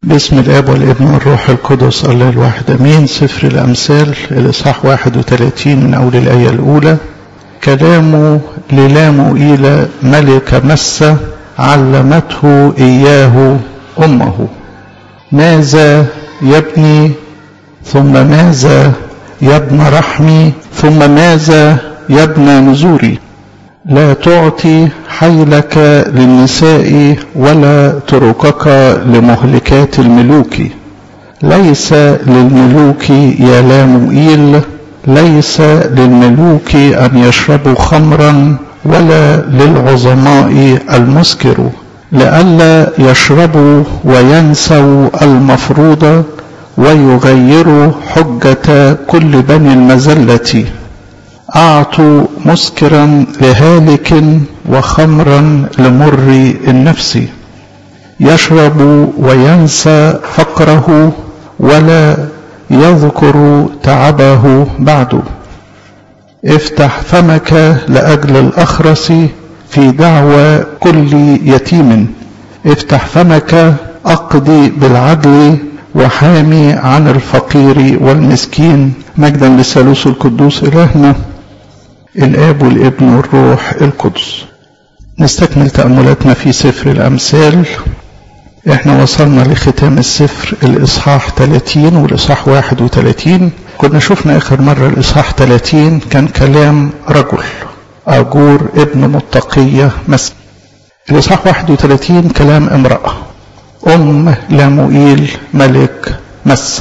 باسم الاب والابن والروح القدس الله الواحد امين سفر الامثال الاصحاح 31 من اول الايه الاولى كلام للاموئيل ملك مسة علمته اياه امه ماذا يبني ثم ماذا يبنى رحمي ثم ماذا يبنى نزوري لا تعطي حيلك للنساء ولا تركك لمهلكات الملوك ليس للملوك يا لاموئيل ليس للملوك أن يشربوا خمرا ولا للعظماء المسكر لئلا يشربوا وينسوا المفروض ويغيروا حجة كل بني المزلة أعطوا مسكرا لهالك وخمرا لمر النفس يشرب وينسى فقره ولا يذكر تعبه بعد افتح فمك لأجل الأخرس في دعوى كل يتيم افتح فمك أقضي بالعدل وحامي عن الفقير والمسكين مجدا للثالوث القدوس إلهنا الآب والابن والروح القدس نستكمل تأملاتنا في سفر الأمثال احنا وصلنا لختام السفر الإصحاح 30 والإصحاح 31 كنا شفنا آخر مرة الإصحاح 30 كان كلام رجل أجور ابن متقية مسك الإصحاح 31 كلام امرأة أم لاموئيل ملك مسة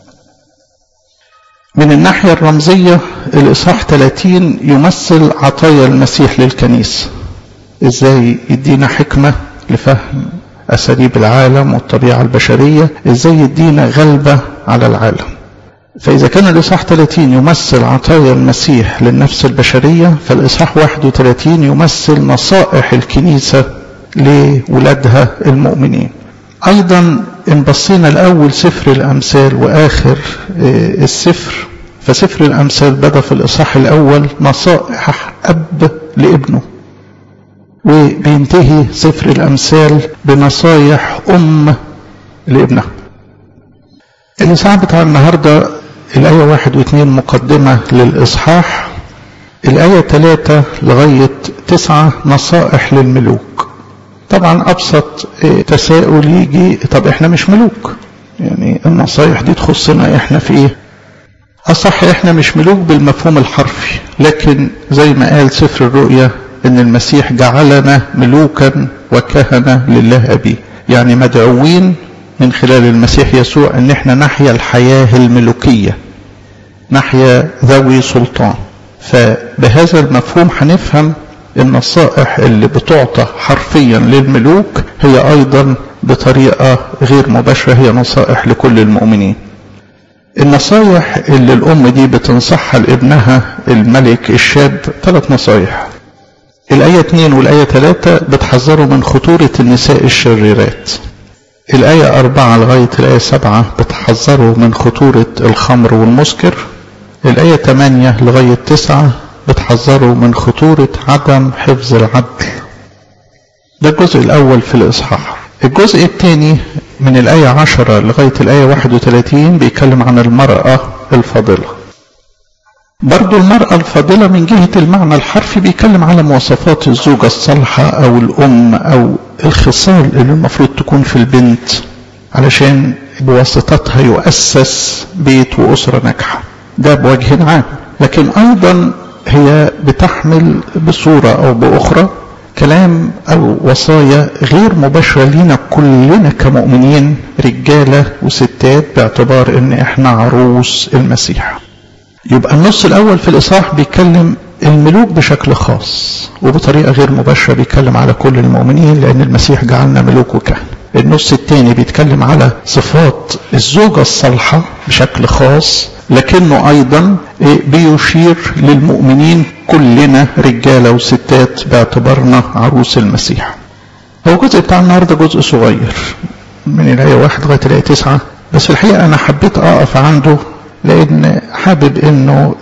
من الناحية الرمزية الإصحاح 30 يمثل عطايا المسيح للكنيسة إزاي يدينا حكمة لفهم أساليب العالم والطبيعة البشرية إزاي يدينا غلبة على العالم فإذا كان الإصحاح 30 يمثل عطايا المسيح للنفس البشرية فالإصحاح 31 يمثل نصائح الكنيسة لولادها المؤمنين أيضا إن بصينا الأول سفر الأمثال وآخر السفر فسفر الأمثال بدأ في الإصحاح الأول نصائح أب لابنه وبينتهي سفر الأمثال بنصايح أم لابنها الإصحاح بتاع النهاردة الآية واحد واثنين مقدمة للإصحاح الآية ثلاثة لغاية تسعة نصائح للملوك طبعا ابسط تساؤل يجي طب احنا مش ملوك يعني النصايح دي تخصنا احنا في ايه اصح احنا مش ملوك بالمفهوم الحرفي لكن زي ما قال سفر الرؤيا ان المسيح جعلنا ملوكا وكهنة لله ابيه يعني مدعوين من خلال المسيح يسوع ان احنا نحيا الحياة الملوكية نحيا ذوي سلطان فبهذا المفهوم هنفهم النصائح اللي بتعطى حرفيا للملوك هي ايضا بطريقة غير مباشرة هي نصائح لكل المؤمنين النصائح اللي الام دي بتنصحها لابنها الملك الشاب ثلاث نصائح الآية 2 والآية 3 بتحذروا من خطورة النساء الشريرات الآية 4 لغاية الآية 7 بتحذروا من خطورة الخمر والمسكر الآية 8 لغاية 9 بتحذروا من خطورة عدم حفظ العدل ده الجزء الأول في الإصحاح الجزء الثاني من الآية 10 لغاية الآية 31 بيتكلم عن المرأة الفاضلة برضو المرأة الفاضلة من جهة المعنى الحرفي بيتكلم على مواصفات الزوجة الصالحة أو الأم أو الخصال اللي المفروض تكون في البنت علشان بواسطتها يؤسس بيت وأسرة ناجحة ده بوجه عام لكن أيضا هي بتحمل بصورة أو بأخرى كلام أو وصايا غير مباشرة لينا كلنا كمؤمنين رجالة وستات باعتبار إن إحنا عروس المسيح يبقى النص الأول في الإصحاح بيتكلم الملوك بشكل خاص وبطريقة غير مباشرة بيتكلم على كل المؤمنين لأن المسيح جعلنا ملوك وكهنة النص الثاني بيتكلم على صفات الزوجة الصالحة بشكل خاص لكنه أيضا بيشير للمؤمنين كلنا رجالة وستات باعتبارنا عروس المسيح هو الجزء بتاع النهاردة جزء صغير من الآية واحد لغاية الآية تسعة بس الحقيقة أنا حبيت أقف عنده لأن حابب إنه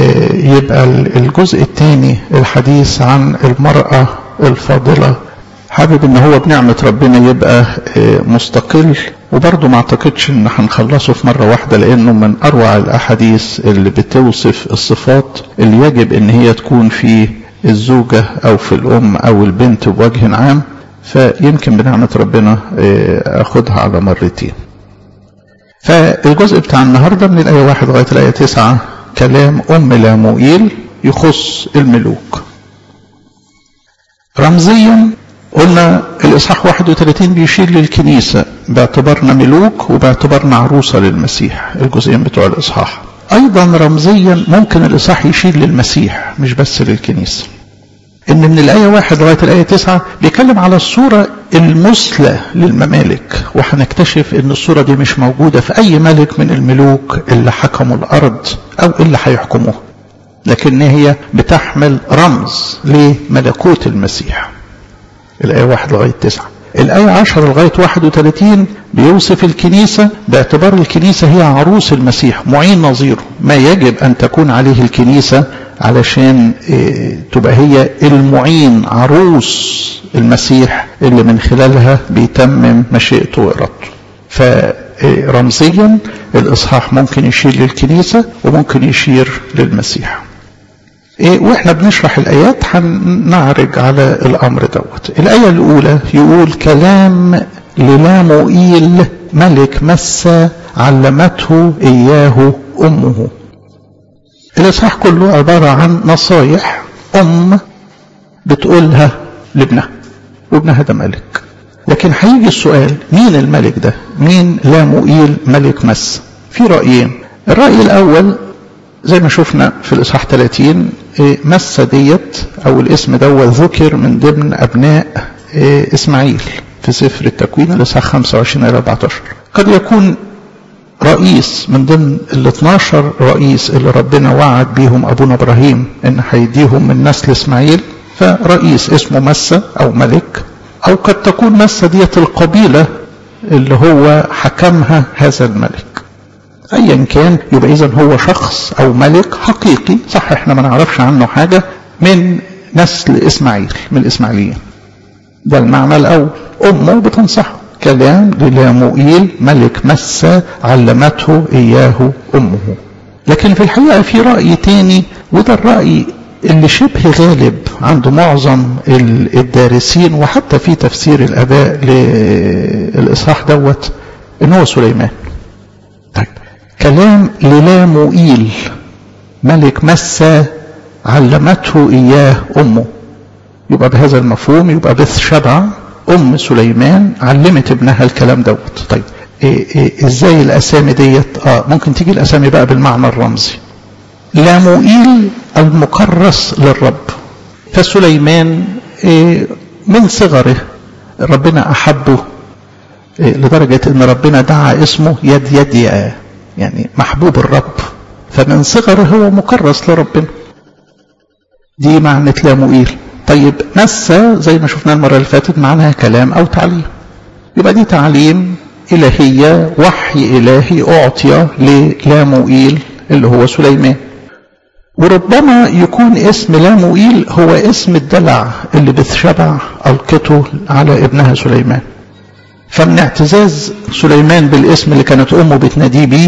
يبقى الجزء الثاني الحديث عن المرأة الفاضلة حابب ان هو بنعمة ربنا يبقى مستقل وبرضه ما اعتقدش ان هنخلصه في مرة واحدة لانه من اروع الاحاديث اللي بتوصف الصفات اللي يجب ان هي تكون في الزوجة او في الام او البنت بوجه عام فيمكن بنعمة ربنا اخدها على مرتين فالجزء بتاع النهاردة من الآية واحد لغاية الآية تسعة كلام أم لاموئيل يخص الملوك رمزيا قلنا الإصحاح 31 بيشير للكنيسة باعتبارنا ملوك وباعتبارنا عروسة للمسيح الجزئين بتوع الإصحاح أيضا رمزيا ممكن الإصحاح يشير للمسيح مش بس للكنيسة إن من الآية واحد لغاية الآية تسعة بيتكلم على الصورة المثلى للممالك وهنكتشف إن الصورة دي مش موجودة في أي ملك من الملوك اللي حكموا الأرض أو اللي هيحكموها لكن هي بتحمل رمز لملكوت المسيح الآية واحد لغاية تسعة الآية عشر لغاية واحد وثلاثين بيوصف الكنيسة باعتبار الكنيسة هي عروس المسيح معين نظيره ما يجب أن تكون عليه الكنيسة علشان تبقى هي المعين عروس المسيح اللي من خلالها بيتمم مشيئته وإرادته فرمزيا الإصحاح ممكن يشير للكنيسة وممكن يشير للمسيح إيه واحنا بنشرح الايات هنعرج على الامر دوت الايه الاولى يقول كلام للاموئيل ملك مسى علمته اياه امه الاصحاح كله عباره عن نصايح ام بتقولها لابنها وابنها ده ملك لكن هيجي السؤال مين الملك ده مين لاموئيل ملك مسى في رايين الراي الاول زي ما شفنا في الإصحاح 30 مسة ديت أو الاسم دوت ذكر من ضمن أبناء إسماعيل في سفر التكوين الإصحاح 25 إلى 14 قد يكون رئيس من ضمن ال 12 رئيس اللي ربنا وعد بيهم أبونا إبراهيم إن هيديهم من نسل إسماعيل فرئيس اسمه مسة أو ملك أو قد تكون مسة ديت القبيلة اللي هو حكمها هذا الملك ايا كان يبقى اذا هو شخص او ملك حقيقي صح احنا ما نعرفش عنه حاجه من نسل اسماعيل من الاسماعيليين ده المعنى الاول امه بتنصحه كلام للاموئيل ملك مسى علمته اياه امه لكن في الحقيقه في راي تاني وده الراي اللي شبه غالب عند معظم الدارسين وحتى في تفسير الاباء للاصحاح دوت ان هو سليمان طيب كلام للاموئيل ملك مسى علمته إياه أمه يبقى بهذا المفهوم يبقى بث شبع أم سليمان علمت ابنها الكلام دوت طيب إيه إيه ازاي الأسامي ديت اه ممكن تيجي الأسامي بقى بالمعنى الرمزي لاموئيل المكرس للرب فسليمان إيه من صغره ربنا أحبه لدرجة ان ربنا دعا اسمه يد يد يعني محبوب الرب فمن صغره هو مكرس لربنا دي معنى لاموئيل طيب مسة زي ما شفنا المرة اللي فاتت معناها كلام أو تعليم يبقى دي تعليم إلهية وحي إلهي أعطي للاموئيل اللي هو سليمان وربما يكون اسم لاموئيل هو اسم الدلع اللي بثشبع ألقته على ابنها سليمان فمن اعتزاز سليمان بالاسم اللي كانت امه بتناديه بيه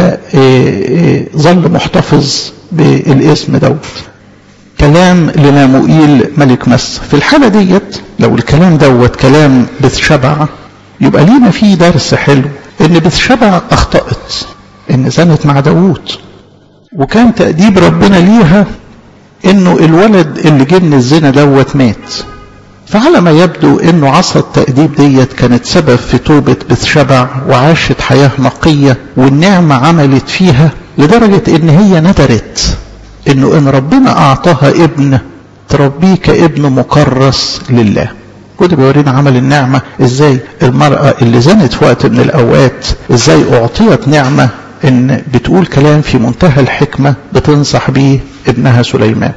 فظل محتفظ بالاسم دوت كلام لناموئيل ملك مس في الحالة ديت لو الكلام دوت كلام بتشبع يبقى لينا فيه درس حلو ان بتشبع اخطأت ان زنت مع داوود وكان تأديب ربنا ليها انه الولد اللي جه من الزنا دوت مات فعلى ما يبدو انه عصا التأديب ديت كانت سبب في توبة بتشبع وعاشت حياة نقية والنعمة عملت فيها لدرجة ان هي ندرت انه ان ربنا اعطاها ابن تربيه كابن مكرس لله وده بيورينا عمل النعمة ازاي المرأة اللي زنت في وقت من الاوقات ازاي اعطيت نعمة ان بتقول كلام في منتهى الحكمة بتنصح بيه ابنها سليمان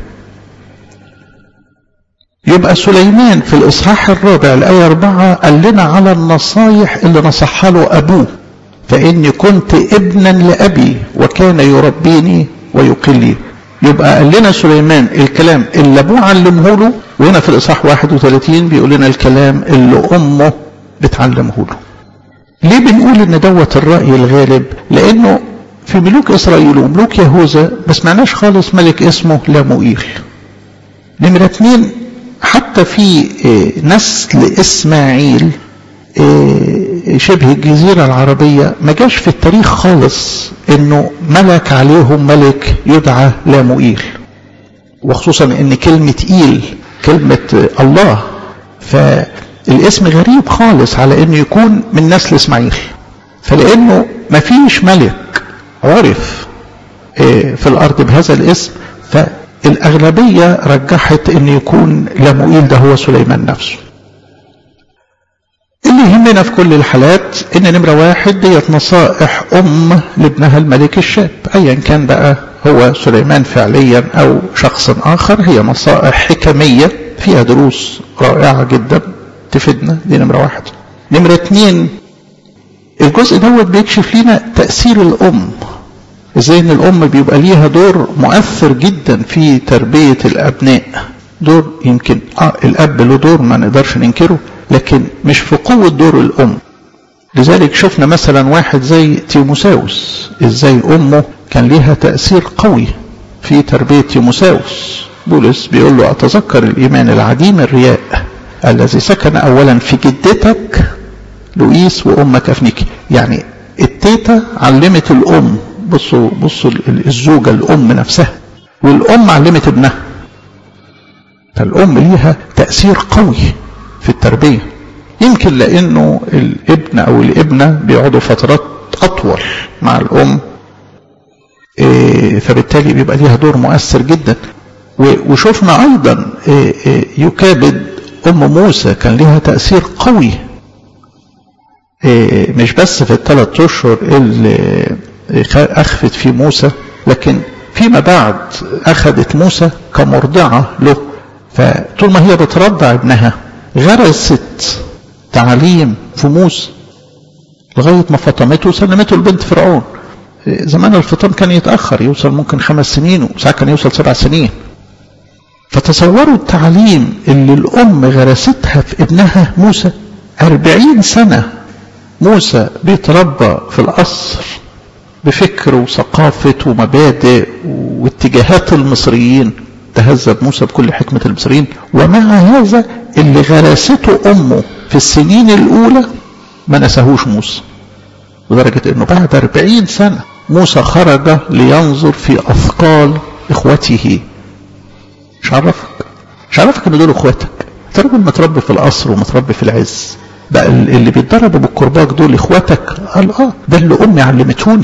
يبقى سليمان في الإصحاح الرابع الآية أربعة قال لنا على النصايح اللي نصحها له أبوه فإني كنت ابنا لأبي وكان يربيني ويقلي يبقى قال لنا سليمان الكلام اللي ابوه علمه له وهنا في الاصحاح 31 بيقول لنا الكلام اللي امه بتعلمه له ليه بنقول ان دوت الراي الغالب لانه في ملوك اسرائيل وملوك يهوذا ما سمعناش خالص ملك اسمه لاموئيل نمرة اتنين حتى في نسل اسماعيل شبه الجزيرة العربية ما جاش في التاريخ خالص انه ملك عليهم ملك يدعى لاموئيل وخصوصا ان كلمة ايل كلمة الله فالاسم غريب خالص على انه يكون من نسل اسماعيل فلانه ما فيش ملك عرف في الارض بهذا الاسم فالاغلبية رجحت ان يكون لاموئيل ده هو سليمان نفسه اللي يهمنا في كل الحالات ان نمرة واحد ديت نصائح ام لابنها الملك الشاب ايا كان بقى هو سليمان فعليا او شخص اخر هي نصائح حكمية فيها دروس رائعة جدا تفيدنا دي نمرة واحد نمرة اتنين الجزء دوت بيكشف لنا تأثير الام ازاي ان الام بيبقى ليها دور مؤثر جدا في تربية الابناء دور يمكن اه الاب له دور ما نقدرش ننكره لكن مش في قوة دور الأم لذلك شفنا مثلا واحد زي تيموساوس ازاي أمه كان لها تأثير قوي في تربية تيموساوس بولس بيقول له أتذكر الإيمان العديم الرياء الذي سكن أولا في جدتك لويس وأمك أفنيكي يعني التيتا علمت الأم بصوا بصوا الزوجة الأم نفسها والأم علمت ابنها فالأم ليها تأثير قوي في التربية يمكن لأنه الابن أو الابنة بيقعدوا فترات أطول مع الأم فبالتالي بيبقى ليها دور مؤثر جدا وشفنا أيضا يكابد أم موسى كان لها تأثير قوي مش بس في الثلاث أشهر اللي أخفت في موسى لكن فيما بعد أخذت موسى كمرضعة له فطول ما هي بترضع ابنها غرست تعليم في موسى لغاية ما فطمته وسلمته لبنت فرعون زمان الفطام كان يتأخر يوصل ممكن خمس سنين وساعات كان يوصل سبع سنين فتصوروا التعليم اللي الأم غرستها في ابنها موسى أربعين سنة موسى بيتربى في القصر بفكر وثقافة ومبادئ واتجاهات المصريين تهذب موسى بكل حكمة المصريين ومع هذا اللي غرسته أمه في السنين الأولى ما نساهوش موسى لدرجة أنه بعد أربعين سنة موسى خرج لينظر في أثقال إخوته مش عرفك مش عرفك أن دول إخواتك أنت راجل متربي في القصر ومتربي في العز بقى اللي بيتدربوا بالكرباج دول إخواتك قال آه ده اللي أمي علمتوني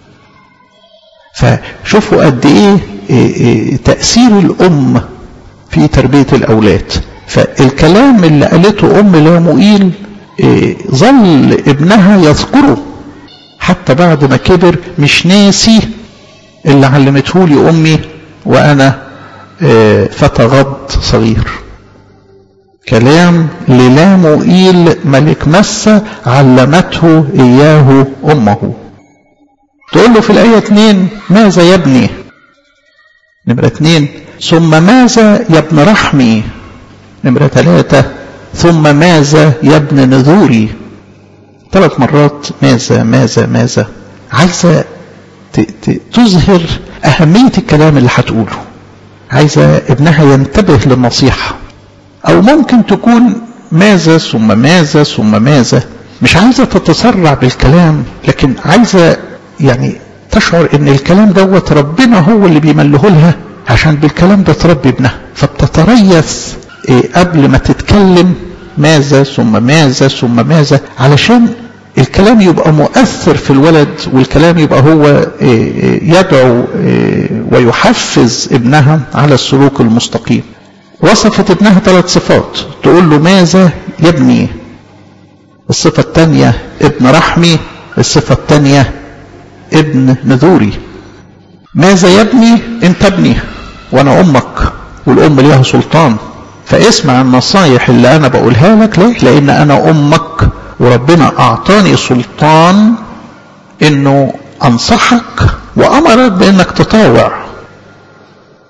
فشوفوا قد إيه, إيه, إيه تأثير الأم في تربية الأولاد فالكلام اللي قالته أم لاموئيل إيه ظل ابنها يذكره حتى بعد ما كبر مش ناسي اللي علمته لي أمي وأنا فتى غض صغير كلام للاموئيل ملك مسة علمته إياه أمه تقول له في الآية 2 ماذا يا ابني نمرة 2 ثم ماذا يا ابن رحمي نمرة 3 ثم ماذا يا ابن نذوري ثلاث مرات ماذا ماذا ماذا عايزة تظهر أهمية الكلام اللي هتقوله عايزة ابنها ينتبه للنصيحة أو ممكن تكون ماذا ثم ماذا ثم ماذا مش عايزة تتسرع بالكلام لكن عايزة يعني تشعر ان الكلام دوت ربنا هو اللي بيمله لها عشان بالكلام ده تربي ابنها فبتتريث إيه قبل ما تتكلم ماذا ثم ماذا ثم ماذا علشان الكلام يبقى مؤثر في الولد والكلام يبقى هو إيه يدعو إيه ويحفز ابنها على السلوك المستقيم وصفت ابنها ثلاث صفات تقول له ماذا يا ابني الصفة الثانية ابن رحمي الصفة الثانية ابن نذوري ماذا يا ابني انت ابني وانا امك والام ليها سلطان فاسمع النصايح اللي انا بقولها لك ليه لان انا امك وربنا اعطاني سلطان انه انصحك وامرك بانك تطاوع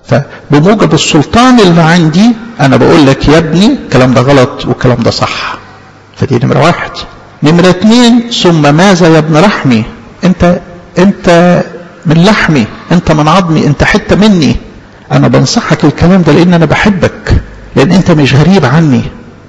فبموجب السلطان اللي عندي انا بقول لك يا ابني الكلام ده غلط والكلام ده صح فدي نمرة واحد نمرة اتنين ثم ماذا يا ابن رحمي انت انت من لحمي انت من عظمي انت حتة مني انا بنصحك الكلام ده لان انا بحبك لان انت مش غريب عني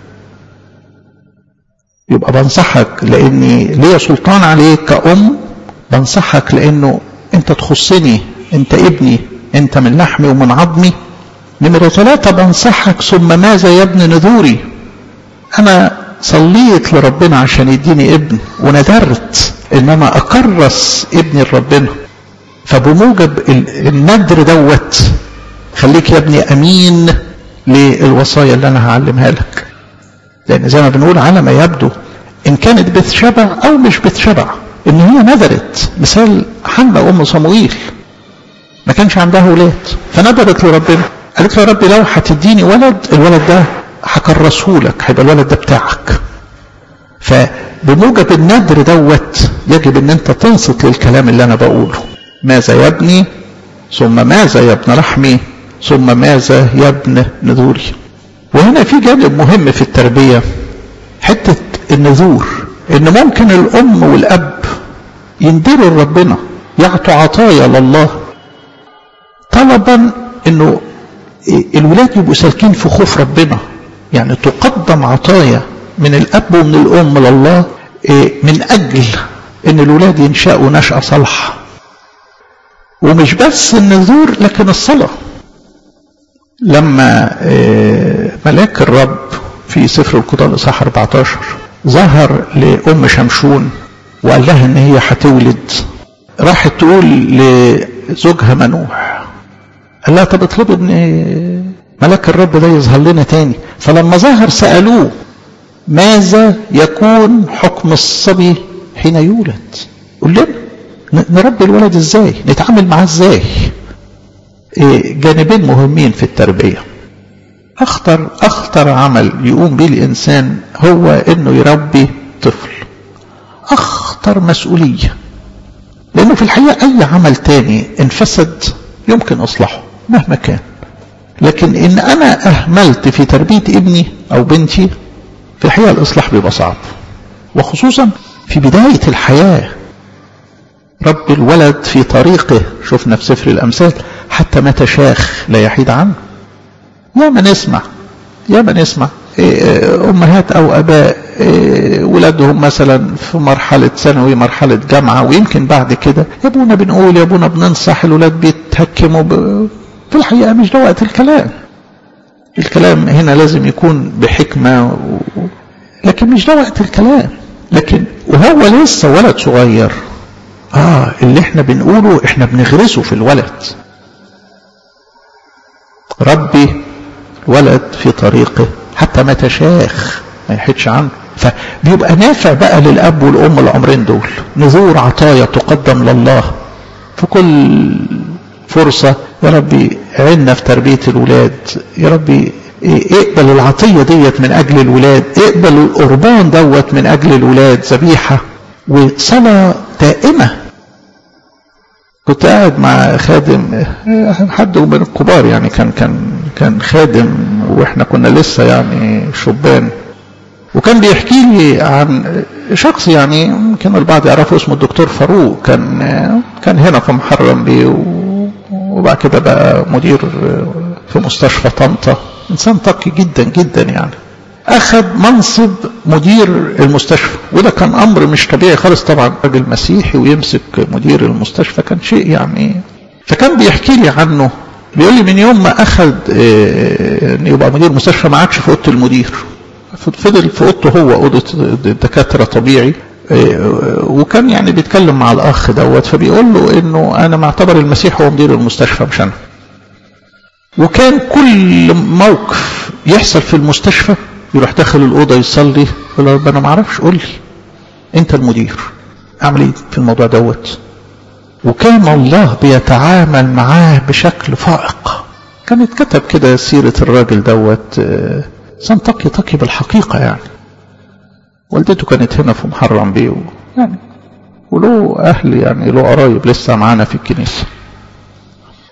يبقى بنصحك لاني ليا سلطان عليك كأم بنصحك لانه انت تخصني انت ابني انت من لحمي ومن عظمي نمرة ثلاثة بنصحك ثم ماذا يا ابن نذوري انا صليت لربنا عشان يديني ابن وندرت ان انا اكرس ابني لربنا فبموجب الندر دوت خليك يا ابني امين للوصايا اللي انا هعلمها لك لان زي ما بنقول على ما يبدو ان كانت بتشبع او مش بتشبع ان هي نذرت مثال حنة ام صموئيل ما كانش عندها ولاد فنذرت لربنا قالت له يا ربي لو هتديني ولد الولد ده هكرسه لك هيبقى الولد ده بتاعك فبموجب النذر دوت يجب ان انت تنصت للكلام اللي انا بقوله ماذا يا ابني ثم ماذا يا ابن رحمي ثم ماذا يا ابن نذوري وهنا في جانب مهم في التربية حتة النذور ان ممكن الام والاب يندروا لربنا يعطوا عطايا لله طلبا انه الولاد يبقوا سالكين في خوف ربنا يعني تقدم عطايا من الاب ومن الام لله من اجل ان الولاد ينشأوا نشأة صالحة ومش بس النذور لكن الصلاة لما ملاك الرب في سفر القضاء الاصحاح 14 ظهر لام شمشون وقال لها ان هي هتولد راحت تقول لزوجها منوح قال لها طب اطلبي ان ملاك الرب ده يظهر لنا تاني فلما ظهر سألوه ماذا يكون حكم الصبي حين يولد قول لنا نربي الولد ازاي نتعامل معاه ازاي إيه جانبين مهمين في التربية اخطر اخطر عمل يقوم به الانسان هو انه يربي طفل اخطر مسؤولية لانه في الحقيقة اي عمل تاني انفسد يمكن اصلاحه مهما كان لكن ان انا اهملت في تربية ابني او بنتي في الحقيقة الاصلاح بيبقى صعب وخصوصا في بداية الحياة رب الولد في طريقه شفنا في سفر الامثال حتى متى شاخ لا يحيد عنه يا من نسمع يا من نسمع امهات او اباء ولادهم مثلا في مرحلة ثانوي مرحلة جامعة ويمكن بعد كده يا ابونا بنقول يا ابونا بننصح الولاد بيتهكموا ب... في الحقيقة مش ده وقت الكلام الكلام هنا لازم يكون بحكمة و... لكن مش ده وقت الكلام لكن وهو لسه ولد صغير اه اللي احنا بنقوله احنا بنغرسه في الولد ربي ولد في طريقه حتى ما تشاخ ما يحدش عنه فبيبقى نافع بقى للاب والام العمرين دول نذور عطايا تقدم لله في كل فرصة يا ربي عنا في تربية الولاد يا ربي اقبل العطية ديت من أجل الولاد اقبل القربان دوت من أجل الولاد ذبيحة وصلاة دائمة كنت قاعد مع خادم حد من الكبار يعني كان كان كان خادم واحنا كنا لسه يعني شبان وكان بيحكي لي عن شخص يعني يمكن البعض يعرفه اسمه الدكتور فاروق كان كان هنا في محرم بيه وبعد كده بقى مدير في مستشفى طنطا انسان تقي جدا جدا يعني اخذ منصب مدير المستشفى وده كان امر مش طبيعي خالص طبعا راجل مسيحي ويمسك مدير المستشفى كان شيء يعني فكان بيحكي لي عنه بيقول لي من يوم ما اخذ ان يبقى مدير مستشفى ما عادش في اوضه المدير فضل في اوضته هو اوضه الدكاتره طبيعي وكان يعني بيتكلم مع الاخ دوت فبيقول له انه انا معتبر المسيح هو مدير المستشفى مش انا وكان كل موقف يحصل في المستشفى يروح داخل الاوضه يصلي يقول له ربنا ما اعرفش قول لي انت المدير اعمل ايه في الموضوع دوت وكان الله بيتعامل معاه بشكل فائق كان اتكتب كده سيرة الراجل دوت انسان تقي تقي بالحقيقة يعني والدته كانت هنا في محرم بيه يعني وله أهل يعني له قرايب لسه معانا في الكنيسة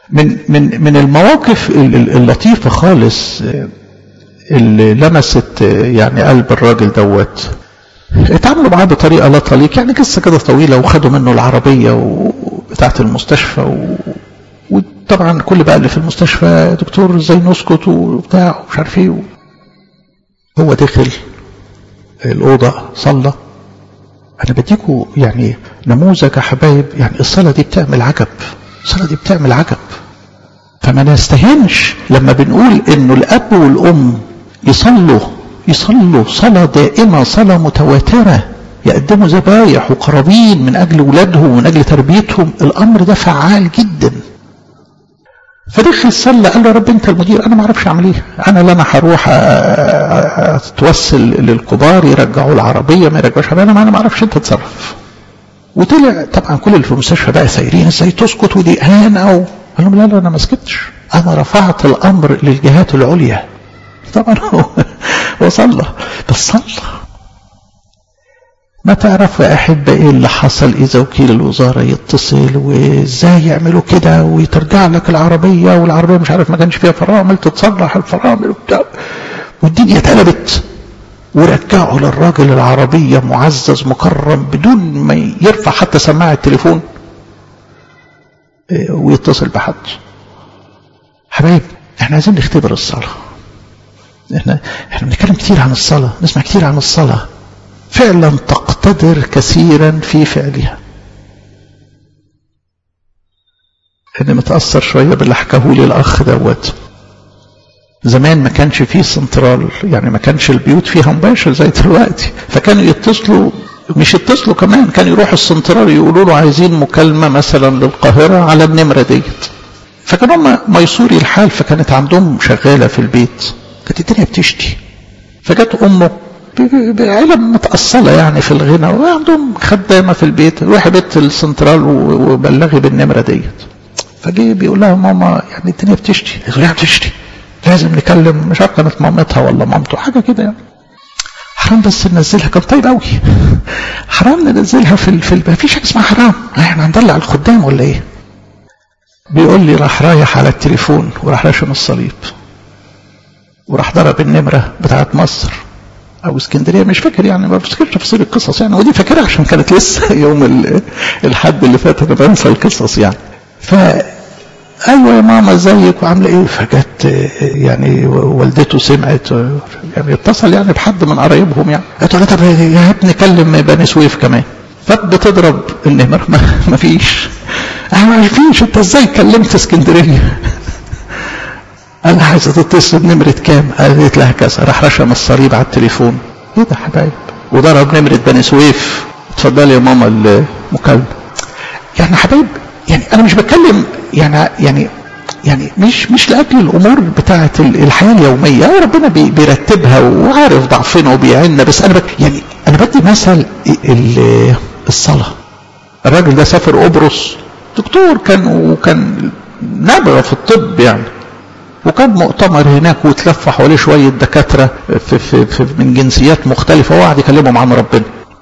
من من من المواقف اللطيفة خالص اللي لمست يعني قلب الراجل دوت اتعاملوا معاه بطريقة لا تليق يعني قصة كده طويلة وخدوا منه العربية بتاعة المستشفى و... وطبعا كل بقى اللي في المستشفى دكتور ازاي نسكت وبتاع ومش عارف ايه هو دخل الأوضة صلى أنا بديكوا يعني نموذج يا حبايب يعني الصلاة دي بتعمل عجب الصلاة دي بتعمل عجب فما نستهنش لما بنقول إنه الأب والأم يصلوا يصلوا صلاة دائمة صلاة متواترة يقدموا ذبايح وقرابين من أجل أولادهم ومن أجل تربيتهم الأمر ده فعال جدا فدخل صلى قال له رب انت المدير انا ما اعرفش اعمل ايه انا لا انا هروح اتوسل للكبار يرجعوا العربيه ما يرجعوش انا ما انا ما اعرفش انت تتصرف وطلع طبعا كل اللي في المستشفى بقى سايرين ازاي تسكت ودي اهانه او قال لهم لا لا انا ما سكتش انا رفعت الامر للجهات العليا طبعا هو وصلى بس صلى ما تعرف يا أحبة إيه اللي حصل إذا وكيل الوزارة يتصل وإزاي يعملوا كده ويترجع لك العربية والعربية مش عارف ما كانش فيها فرامل تتصلح الفرامل وبتاع والدنيا اتقلبت ورجعوا للراجل العربية معزز مكرم بدون ما يرفع حتى سماعة التليفون ويتصل بحد حبايب احنا عايزين نختبر الصلاة احنا احنا بنتكلم كتير عن الصلاة نسمع كتير عن الصلاة فعلا تقتدر كثيرا في فعلها انا متأثر شوية باللي حكاه لي الاخ دوت زمان ما كانش فيه سنترال يعني ما كانش البيوت فيها مباشر زي دلوقتي فكانوا يتصلوا مش يتصلوا كمان كانوا يروحوا السنترال يقولوا له عايزين مكالمة مثلا للقاهرة على النمرة ديت فكانوا هم ميسوري الحال فكانت عندهم شغالة في البيت كانت الدنيا بتشتي فجت امه بعيلة متأصلة يعني في الغنى وعندهم خدامة في البيت روحي بيت السنترال وبلغي بالنمرة ديت فجي بيقول لها ماما يعني الدنيا بتشتي الدنيا بتشتي لازم نكلم مش عارف كانت مامتها ولا مامته حاجة كده يعني حرام بس ننزلها كان طيب قوي حرام ننزلها في ال... في ال... مفيش حاجه اسمها حرام احنا هندلع الخدام ولا ايه بيقول لي راح رايح على التليفون وراح راشم الصليب وراح ضرب النمره بتاعت مصر او اسكندريه مش فاكر يعني ما بفتكرش تفاصيل القصص يعني ودي فاكرها عشان كانت لسه يوم الحد اللي فات انا بنسى القصص يعني ف ايوه يا ماما ازيك وعامله ايه فجت يعني والدته سمعت يعني اتصل يعني بحد من قرايبهم يعني قالت له طب يا ابني كلم بني سويف كمان فبتضرب النمر ما فيش ما فيش انت ازاي كلمت اسكندريه انا عايزه تتصل بنمره كام قالت لها كذا راح رشم الصليب على التليفون ايه ده حبايب وضرب نمره بني سويف اتفضلي يا ماما المكالمه يعني حبايب يعني انا مش بتكلم يعني يعني يعني مش مش لاجل الامور بتاعه الحياه اليوميه ربنا بيرتبها وعارف ضعفنا وبيعيننا بس انا يعني انا بدي مثل الصلاه الراجل ده سافر قبرص دكتور كان وكان نابغه في الطب يعني وكان مؤتمر هناك وتلف حواليه شويه دكاتره في في في من جنسيات مختلفه وقعد يكلمهم عن ربنا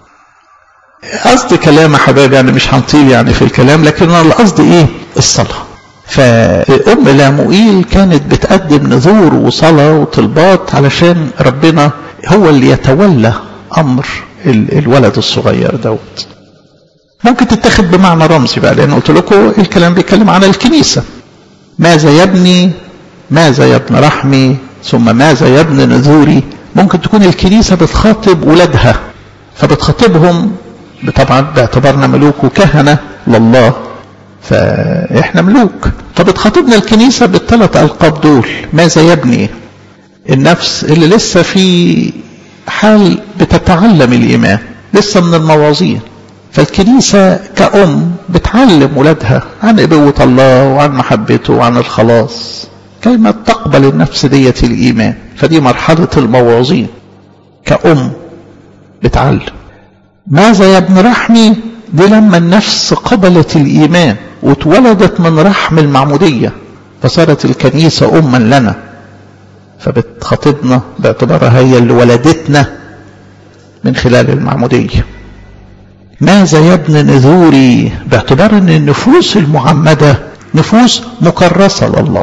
قصد كلام يا حبايبي يعني مش هنطيل يعني في الكلام لكن انا القصد ايه الصلاه فام لاموئيل كانت بتقدم نذور وصلاه وطلبات علشان ربنا هو اللي يتولى امر الولد الصغير دوت ممكن تتاخد بمعنى رمزي بقى لان قلت لكم الكلام بيتكلم عن الكنيسه ماذا يبني ماذا يبني رحمي ثم ماذا يبني نذوري ممكن تكون الكنيسه بتخاطب ولادها فبتخاطبهم طبعا باعتبارنا ملوك وكهنه لله فاحنا ملوك فبتخاطبنا الكنيسه بالثلاث القاب دول ماذا يبني النفس اللي لسه في حال بتتعلم الايمان لسه من المواظين فالكنيسه كأم بتعلم ولادها عن ابوه الله وعن محبته وعن الخلاص كيما تقبل النفس ديت الايمان فدي مرحله المواظين كأم بتعلم ماذا يا ابن رحمي دي لما النفس قبلت الإيمان واتولدت من رحم المعمودية فصارت الكنيسة أما لنا فبتخاطبنا باعتبارها هي اللي ولدتنا من خلال المعمودية ماذا يا ابن نذوري باعتبار ان النفوس المعمدة نفوس مكرسة لله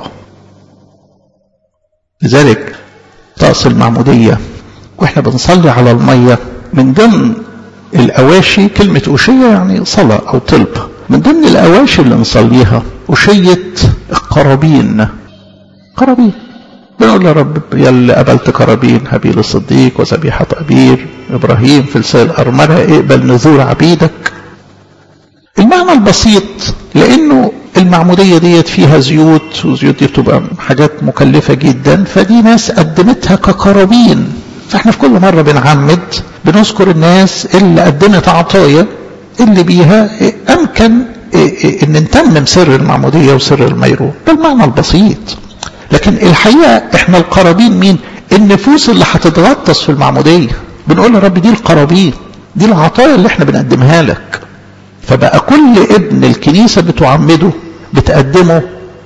لذلك طقس المعمودية واحنا بنصلي على المية من ضمن الأواشي كلمة أشية يعني صلاة أو طلب من ضمن الأواشي اللي نصليها أشية القرابين قرابين بنقول يا رب يا اللي قبلت قرابين هابيل الصديق وذبيحة أبير إبراهيم في لسان الأرملة اقبل نذور عبيدك المعنى البسيط لأنه المعمودية ديت فيها زيوت والزيوت دي بتبقى حاجات مكلفة جدا فدي ناس قدمتها كقرابين فاحنا في كل مرة بنعمد بنذكر الناس اللي قدمت عطايا اللي بيها أمكن ان نتمم سر المعمودية وسر الميرون ده المعنى البسيط لكن الحقيقة احنا القرابين مين النفوس اللي هتتغطس في المعمودية بنقول يا رب دي القرابين دي العطايا اللي احنا بنقدمها لك فبقى كل ابن الكنيسة بتعمده بتقدمه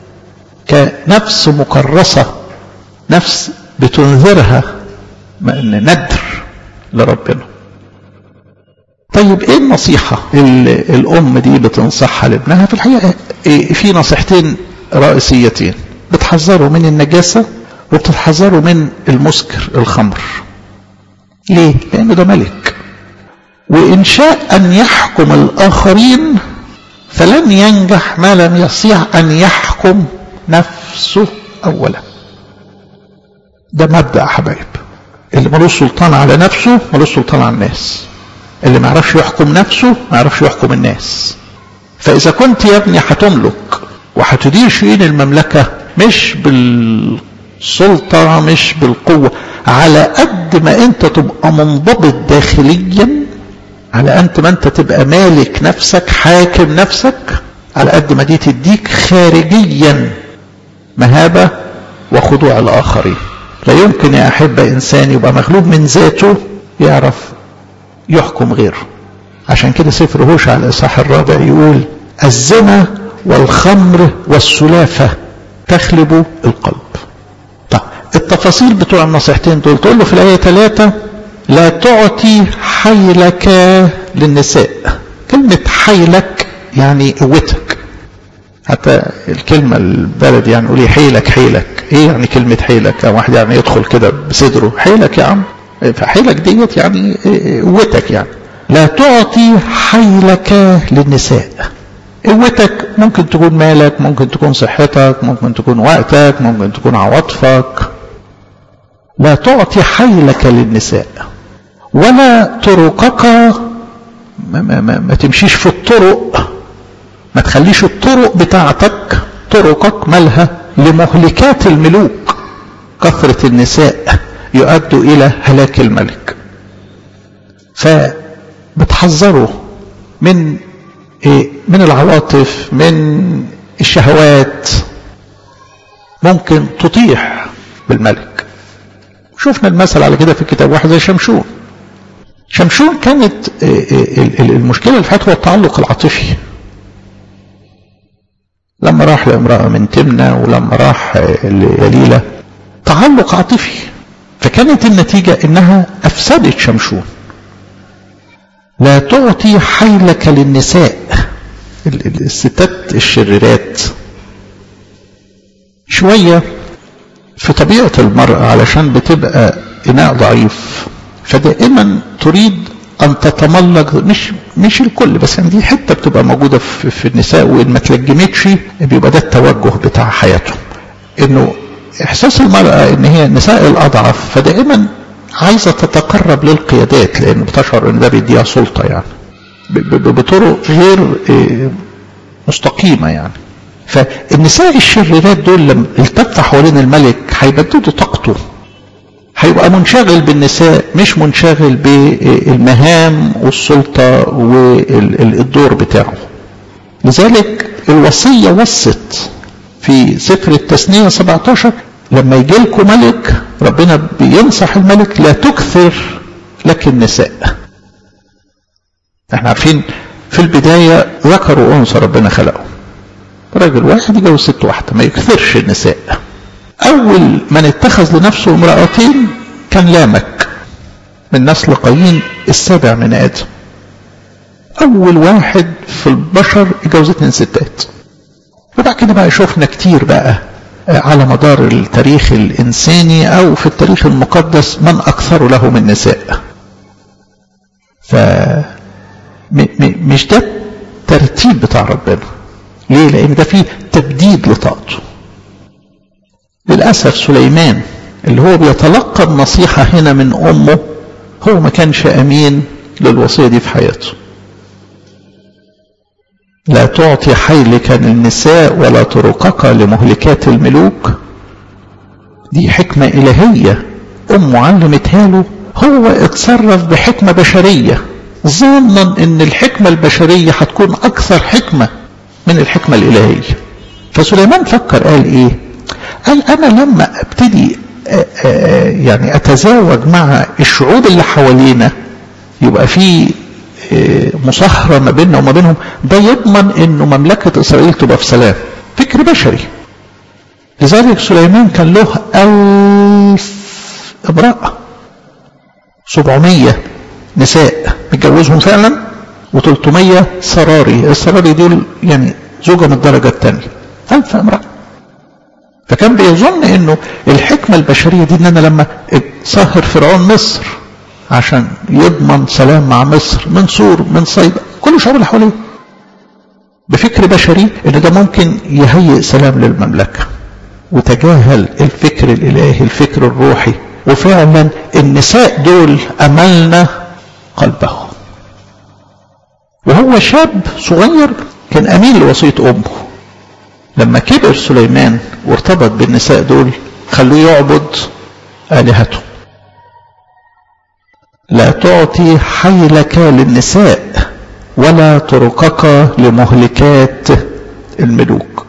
كنفس مكرسة نفس بتنذرها ندر لربنا طيب ايه النصيحة اللي الام دي بتنصحها لابنها في الحقيقة في نصيحتين رئيسيتين بتحذره من النجاسة وبتحذره من المسكر الخمر ليه لانه ده ملك وإن شاء أن يحكم الآخرين فلن ينجح ما لم يستطيع أن يحكم نفسه أولا ده مبدأ حبايب اللي ملوش سلطان على نفسه ملوش سلطان على الناس اللي ما يعرفش يحكم نفسه ما يعرفش يحكم الناس فإذا كنت يا ابني هتملك وهتدير شؤون المملكة مش بالسلطة مش بالقوة على قد ما انت تبقى منضبط داخليا على قد ما انت تبقى مالك نفسك حاكم نفسك على قد ما دي تديك خارجيا مهابة وخضوع الآخرين لا يمكن يا أحبة إنسان يبقى مغلوب من ذاته يعرف يحكم غيره عشان كده سفر هوشع الإصحاح الرابع يقول الزنا والخمر والسلافة تخلب القلب طيب التفاصيل بتوع النصيحتين دول تقول له في الآية ثلاثة لا تعطي حيلك للنساء كلمة حيلك يعني قوتك حتى الكلمة البلد يعني قولي حيلك حيلك ايه يعني كلمة حيلك يعني واحد يعني يدخل كده بصدره حيلك يا عم فحيلك ديت يعني قوتك يعني لا تعطي حيلك للنساء قوتك ممكن تكون مالك ممكن تكون صحتك ممكن تكون وقتك ممكن تكون عواطفك لا تعطي حيلك للنساء ولا طرقك ما, ما, ما, ما تمشيش في الطرق ما تخليش الطرق بتاعتك طرقك مالها لمهلكات الملوك كثرة النساء يؤدوا إلى هلاك الملك فبتحذره من إيه من العواطف من الشهوات ممكن تطيح بالملك شفنا المثل على كده في كتاب واحد زي شمشون شمشون كانت المشكلة اللي فاتت هو التعلق العاطفي لما راح لامرأة من تمنة ولما راح ليلى تعلق عاطفي فكانت النتيجة انها افسدت شمشون لا تعطي حيلك للنساء الستات الشريرات شوية في طبيعة المرأة علشان بتبقى إناء ضعيف فدائما تريد أن تتملق مش مش الكل بس يعني دي حتة بتبقى موجودة في, في النساء وإن ما تلجمتش بيبقى ده التوجه بتاع حياتهم إنه إحساس المرأة إن هي النساء الأضعف فدائما عايزة تتقرب للقيادات لأن بتشعر إن ده بيديها سلطة يعني بطرق غير مستقيمة يعني فالنساء الشريرات دول لما التف حوالين الملك هيبددوا طاقته هيبقى منشغل بالنساء مش منشغل بالمهام والسلطة والدور بتاعه لذلك الوصية وصت في سفر التثنية 17 لما يجي لكم ملك ربنا بينصح الملك لا تكثر لك النساء احنا عارفين في البداية ذكر وأنثى ربنا خلقه راجل واحد يجوز ست واحدة ما يكثرش النساء أول من اتخذ لنفسه امرأتين كان لامك من نسل قايين السابع من آدم أول واحد في البشر يجوز اتنين ستات وبعد كده بقى شفنا كتير بقى على مدار التاريخ الإنساني أو في التاريخ المقدس من أكثر له من نساء ف مش ده الترتيب بتاع ربنا ليه لأن ده فيه تبديد لطاقته للأسف سليمان اللي هو بيتلقى النصيحة هنا من أمه هو ما كانش أمين للوصية دي في حياته لا تعطي حيلك للنساء ولا طرقك لمهلكات الملوك دي حكمة إلهية أمه علمتها له هو اتصرف بحكمة بشرية ظنا ان الحكمة البشرية هتكون اكثر حكمة من الحكمة الالهية فسليمان فكر قال ايه قال انا لما ابتدي يعني اتزاوج مع الشعوب اللي حوالينا يبقى في مصاهرة ما بيننا وما بينهم ده يضمن انه مملكة اسرائيل تبقى في سلام فكر بشري لذلك سليمان كان له ألف امرأة سبعمية نساء متجوزهم فعلا و300 سراري السراري دول يعني زوجة من الدرجة الثانية ألف امرأة فكان بيظن انه الحكمة البشرية دي ان انا لما صهر فرعون مصر عشان يضمن سلام مع مصر من سور من صيدا كل الشعوب اللي حواليه بفكر بشري ان ده ممكن يهيئ سلام للمملكة وتجاهل الفكر الالهي الفكر الروحي وفعلا النساء دول املنا قلبه وهو شاب صغير كان امين لوصيه امه لما كبر سليمان وارتبط بالنساء دول خلوه يعبد الهته لا تعطي حيلك للنساء ولا طرقك لمهلكات الملوك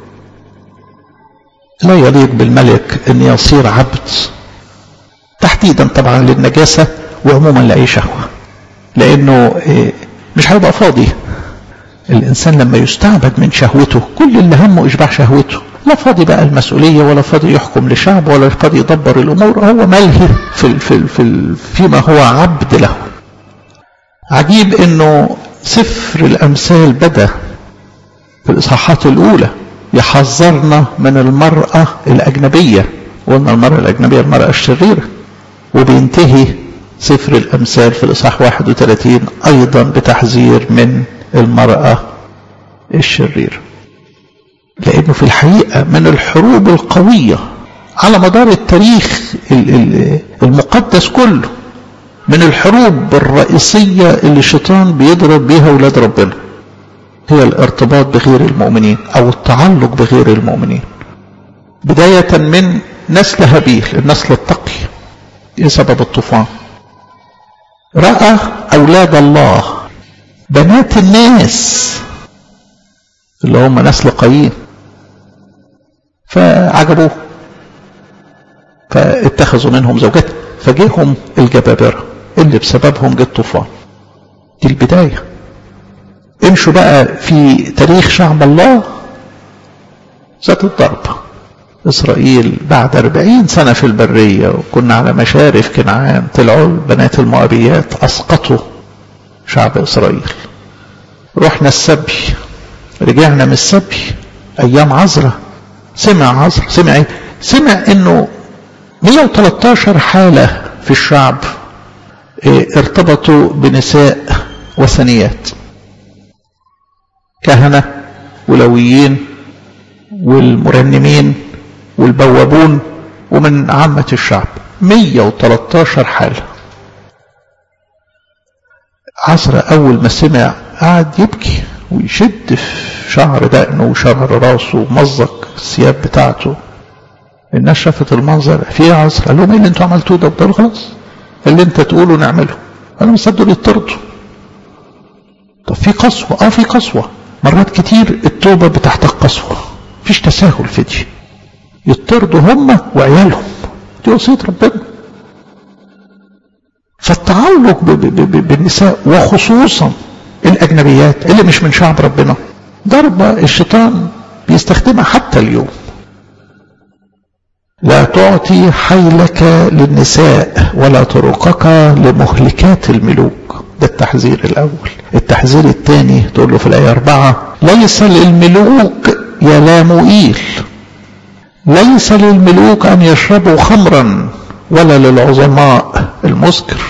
لا يليق بالملك ان يصير عبد تحديدا طبعا للنجاسه وعموما لاي شهوه لانه مش هيبقى فاضي الانسان لما يستعبد من شهوته كل اللي همه اشباع شهوته لا فاضي بقى المسؤوليه ولا فاضي يحكم لشعب ولا فاضي يدبر الامور هو ملهي في في في فيما هو عبد له عجيب انه سفر الامثال بدا في الاصحاحات الاولى يحذرنا من المراه الاجنبيه وقلنا المراه الاجنبيه المراه الشريره وبينتهي سفر الأمثال في الإصحاح 31 أيضا بتحذير من المرأة الشريرة لأنه في الحقيقة من الحروب القوية على مدار التاريخ المقدس كله من الحروب الرئيسية اللي الشيطان بيضرب بيها أولاد ربنا هي الارتباط بغير المؤمنين أو التعلق بغير المؤمنين بداية من نسل هابيل النسل التقي ايه سبب الطوفان رأى أولاد الله بنات الناس اللي هم نسل قايين فعجبوه فاتخذوا منهم زوجات فجيهم الجبابرة اللي بسببهم جه الطوفان دي البداية امشوا بقى في تاريخ شعب الله ذات الضرب إسرائيل بعد أربعين سنة في البرية وكنا على مشارف كنعان طلعوا بنات المؤبيات أسقطوا شعب إسرائيل رحنا السبي رجعنا من السبي أيام عزرة سمع عزرة سمع إيه؟ سمع إنه 113 حالة في الشعب إيه ارتبطوا بنساء وثنيات كهنة ولويين والمرنمين والبوابون ومن عامة الشعب 113 حالة عصر أول ما سمع قعد يبكي ويشد في شعر دقنه وشعر راسه ومزق الثياب بتاعته الناس شافت المنظر في عصر قال لهم ايه اللي انتوا عملتوه ده قالوا خلاص اللي انت تقوله نعمله انا مصدق يطردوا طب في قسوة اه في قسوة مرات كتير التوبة بتحتاج قسوة مفيش تساهل في دي يطردوا هم وعيالهم دي وصية ربنا فالتعلق بالنساء وخصوصا الأجنبيات اللي مش من شعب ربنا ضربة الشيطان بيستخدمها حتى اليوم لا تعطي حيلك للنساء ولا طرقك لمهلكات الملوك ده التحذير الأول التحذير الثاني تقول له في الآية أربعة ليس للملوك يا لاموئيل ليس للملوك أن يشربوا خمرا ولا للعظماء المسكر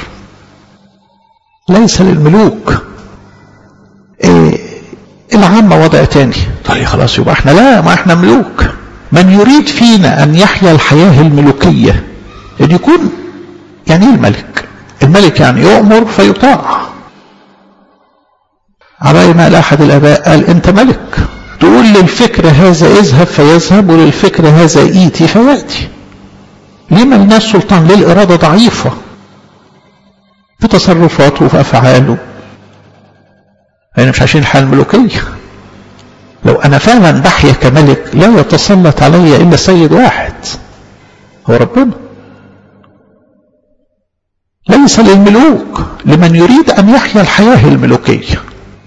ليس للملوك إيه العامة وضع تاني طيب خلاص يبقى احنا لا ما احنا ملوك من يريد فينا أن يحيا الحياة الملوكية أن يكون يعني ايه الملك الملك يعني يؤمر فيطاع على ما قال أحد الآباء قال أنت ملك تقول للفكر هذا اذهب فيذهب وللفكر هذا ايتي فيأتي لما الناس سلطان ليه الإرادة ضعيفة في تصرفاته وفي أفعاله يعني مش عشان الحياة الملوكية لو أنا فعلا بحيا كملك لا يتسلط علي إلا سيد واحد هو ربنا ليس للملوك لمن يريد أن يحيا الحياة الملوكية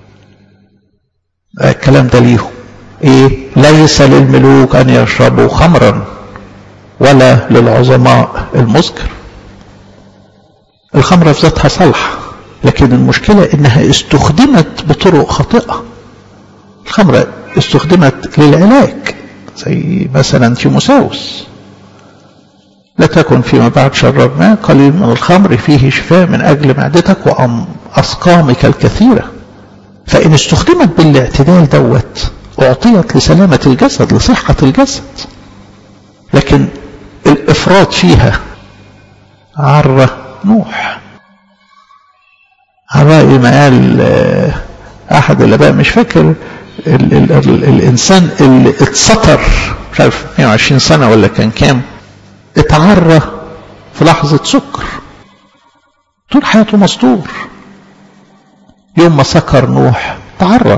الكلام ده ليهم إيه ليس للملوك أن يشربوا خمرا ولا للعظماء المسكر الخمرة في ذاتها صالحة لكن المشكلة إنها استخدمت بطرق خاطئة الخمرة استخدمت للعلاج زي مثلا تيموساوس لا تكن فيما بعد شرب ماء قليل من الخمر فيه شفاء من أجل معدتك وأسقامك الكثيرة فإن استخدمت بالاعتدال دوت أعطيت لسلامة الجسد لصحة الجسد لكن الإفراط فيها عرة نوح على رأي ما قال أحد الآباء مش فاكر ال ال ال الإنسان اللي اتسطر مش عارف 120 سنة ولا كان كام اتعرى في لحظة سكر طول حياته مسطور يوم ما سكر نوح تعرى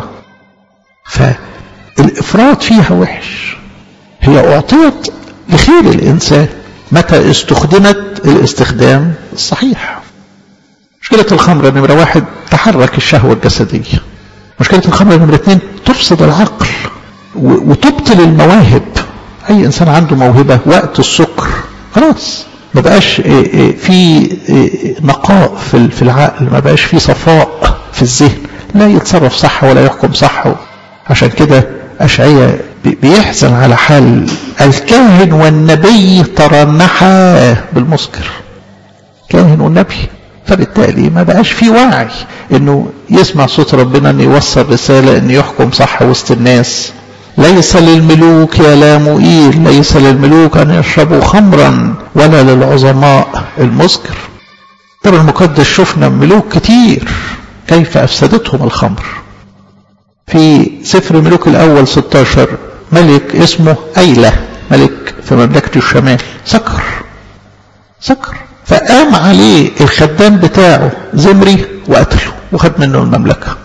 فالإفراط فيها وحش هي أعطيت لخير الإنسان متى استخدمت الاستخدام الصحيح مشكلة الخمر نمرة واحد تحرك الشهوة الجسدية مشكلة الخمر نمرة اثنين تفسد العقل وتبطل المواهب أي إنسان عنده موهبة وقت السكر خلاص ما بقاش في نقاء في العقل ما بقاش في صفاء في الذهن لا يتصرف صح ولا يحكم صح عشان كده أشعية بيحزن على حال الكاهن والنبي ترنحا بالمسكر كاهن والنبي فبالتالي ما بقاش في وعي انه يسمع صوت ربنا انه يوصل رسالة انه يحكم صح وسط الناس ليس للملوك يا لاموئيل ليس للملوك ان يشربوا خمرا ولا للعظماء المسكر طبعا المقدس شفنا ملوك كتير كيف افسدتهم الخمر في سفر ملوك الاول 16 ملك اسمه ايلة ملك في مملكة الشمال سكر سكر فقام عليه الخدام بتاعه زمري وقتله وخد منه المملكة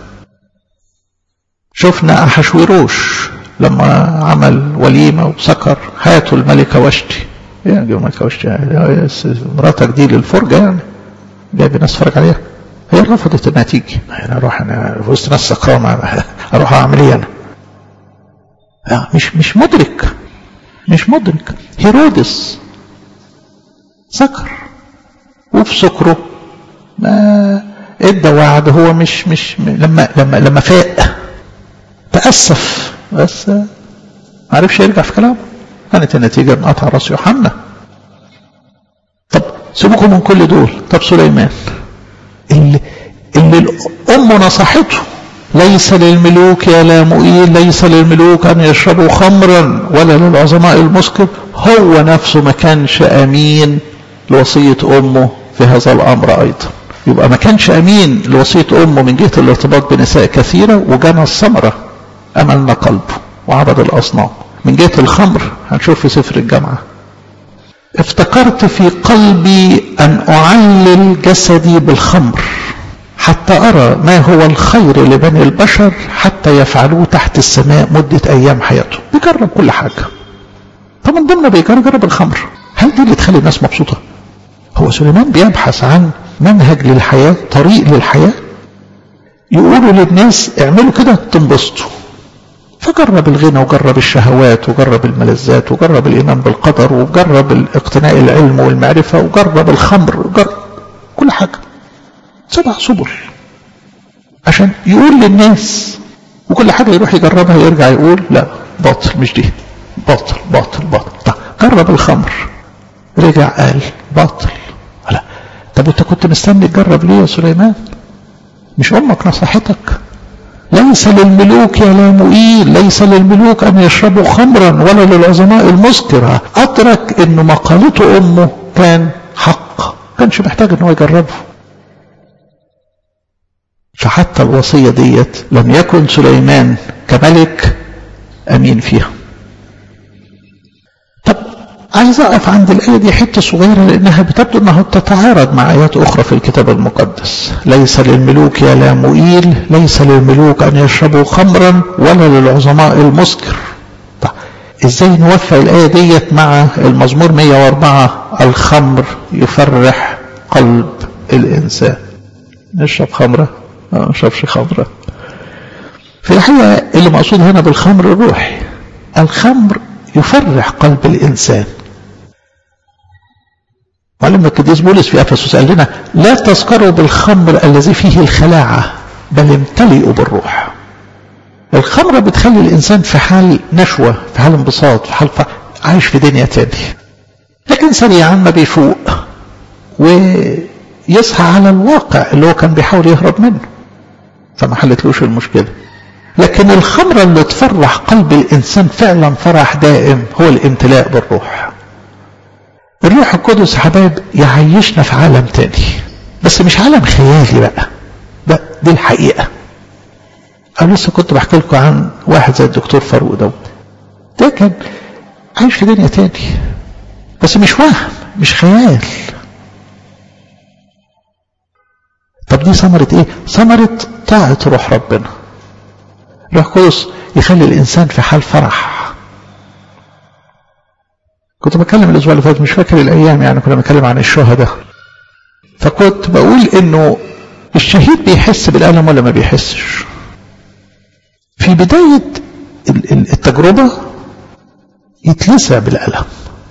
شفنا أحشوروش لما عمل وليمة وسكر هاتوا الملكة وشتي يعني الملكة وشتي مراتك دي للفرجة يعني جايب ناس تتفرج عليها هي رفضت انها تيجي انا اروح انا في وسط ناس سكران اروح اعمل ايه انا مش مش مدرك مش مدرك هيرودس سكر وفي سكره ما ادى وعد هو مش مش لما لما لما فاق تأسف بس ما عرفش يرجع في كلامه كانت النتيجة ان قطع راس يوحنا طب سيبكم من كل دول طب سليمان اللي اللي الأم نصحته ليس للملوك يا لاموئيل ليس للملوك أن يشربوا خمرا ولا للعظماء المسكر هو نفسه ما كانش أمين لوصية أمه في هذا الأمر أيضا يبقى ما كانش أمين لوصية أمه من جهة الارتباط بنساء كثيرة وجنى الثمرة أملنا قلبه وعبد الأصنام من جهة الخمر هنشوف في سفر الجامعة افتكرت في قلبي أن أعلل جسدي بالخمر حتى أرى ما هو الخير لبني البشر حتى يفعلوه تحت السماء مدة أيام حياته بيجرب كل حاجة فمن ضمن بيجرب الخمر هل دي اللي تخلي الناس مبسوطة هو سليمان بيبحث عن منهج للحياة طريق للحياة يقولوا للناس اعملوا كده تنبسطوا فجرب الغنى وجرب الشهوات وجرب الملذات وجرب الإيمان بالقدر وجرب اقتناء العلم والمعرفة وجرب الخمر وجرب كل حاجة سبع سبل عشان يقول للناس وكل حاجة يروح يجربها يرجع يقول لا باطل مش دي باطل باطل باطل طب جرب الخمر رجع قال باطل لا طب انت كنت مستني تجرب ليه يا سليمان مش امك نصحتك ليس للملوك يا لاموئيل ليس للملوك ان يشربوا خمرا ولا للعظماء المسكرة ادرك ان مقالته امه كان حق كانش محتاج ان هو يجربه فحتى الوصية ديت لم يكن سليمان كملك امين فيها طب عايز اقف عند الايه دي حته صغيره لانها بتبدو انها تتعارض مع ايات اخرى في الكتاب المقدس ليس للملوك يا لاموئيل ليس للملوك ان يشربوا خمرا ولا للعظماء المسكر طب ازاي نوفق الايه ديت مع المزمور 104 الخمر يفرح قلب الانسان نشرب خمره ما نشربش خمره في الحقيقه اللي مقصود هنا بالخمر الروحي الخمر يفرح قلب الإنسان معلم القديس بولس في أفسس قال لنا لا تسكروا بالخمر الذي فيه الخلاعة بل امتلئوا بالروح الخمرة بتخلي الإنسان في حال نشوة في حال انبساط في حال ف... عايش في دنيا تاني لكن سريعا ما بيفوق ويصحى على الواقع اللي هو كان بيحاول يهرب منه فما حلتلوش المشكله لكن الخمرة اللي تفرح قلب الإنسان فعلا فرح دائم هو الامتلاء بالروح الروح القدس يا حبايب يعيشنا في عالم تاني بس مش عالم خيالي بقى ده دي الحقيقة أنا لسه كنت بحكي لكم عن واحد زي الدكتور فاروق دوت ده كان عايش في دنيا تاني بس مش وهم مش خيال طب دي ثمرة ايه؟ ثمرة طاعة روح ربنا روح قدس يخلي الإنسان في حال فرح كنت بتكلم الأسبوع اللي فات مش فاكر الأيام يعني كنا بنتكلم عن الشهداء فكنت بقول إنه الشهيد بيحس بالألم ولا ما بيحسش في بداية التجربة يتلسع بالألم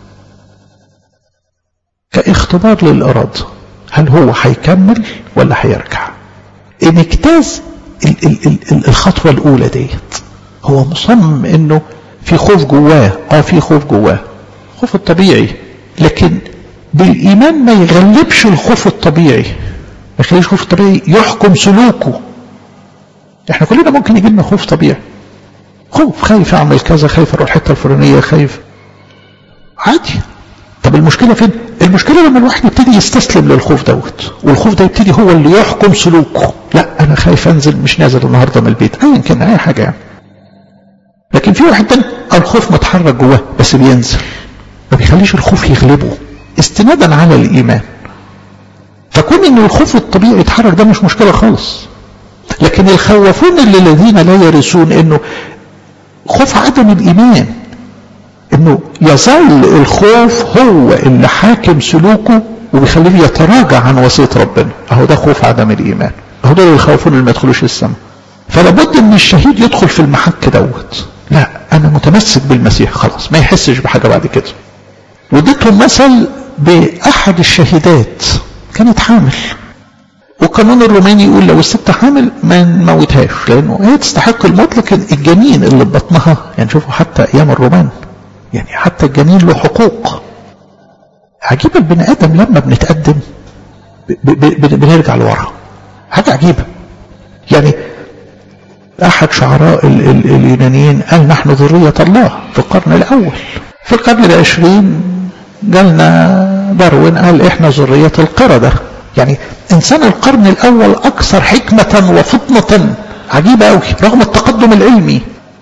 كاختبار للإرادة هل هو هيكمل ولا هيرجع إن اجتاز الخطوة الأولى ديت هو مصمم إنه في خوف جواه اه في خوف جواه خوف الطبيعي لكن بالإيمان ما يغلبش الخوف الطبيعي ما يخليش الخوف الطبيعي يحكم سلوكه احنا كلنا ممكن يجي لنا خوف طبيعي خوف خايف اعمل كذا خايف اروح الحته الفلانيه خايف عادي طب المشكله فين المشكله لما الواحد يبتدي يستسلم للخوف دوت والخوف ده يبتدي هو اللي يحكم سلوكه لا انا خايف انزل مش نازل النهارده من البيت ايا كان اي حاجه يعني لكن في واحد تاني الخوف متحرك جواه بس بينزل ما بيخليش الخوف يغلبه استنادا على الايمان فكون ان الخوف الطبيعي يتحرك ده مش مشكله خالص لكن الخوافون اللي الذين لا يرثون انه خوف عدم الايمان انه يظل الخوف هو اللي حاكم سلوكه وبيخليه يتراجع عن وصيه ربنا اهو ده خوف عدم الايمان اهو ده الخوفون اللي ما يدخلوش السماء فلابد ان الشهيد يدخل في المحك دوت لا انا متمسك بالمسيح خلاص ما يحسش بحاجه بعد كده واديتهم مثل باحد الشهيدات كانت حامل والقانون الروماني يقول لو الست حامل ما نموتهاش لانه هي تستحق الموت لكن الجنين اللي في بطنها يعني شوفوا حتى ايام الرومان يعني حتى الجنين له حقوق عجيب البني ادم لما بنتقدم ب ب بنرجع لورا حاجه عجيبه يعني احد شعراء ال ال اليونانيين قال نحن ذريه الله في القرن الاول في القرن العشرين جالنا داروين قال احنا ذريه القرده يعني انسان القرن الاول اكثر حكمه وفطنه عجيبه قوي رغم التقدم العلمي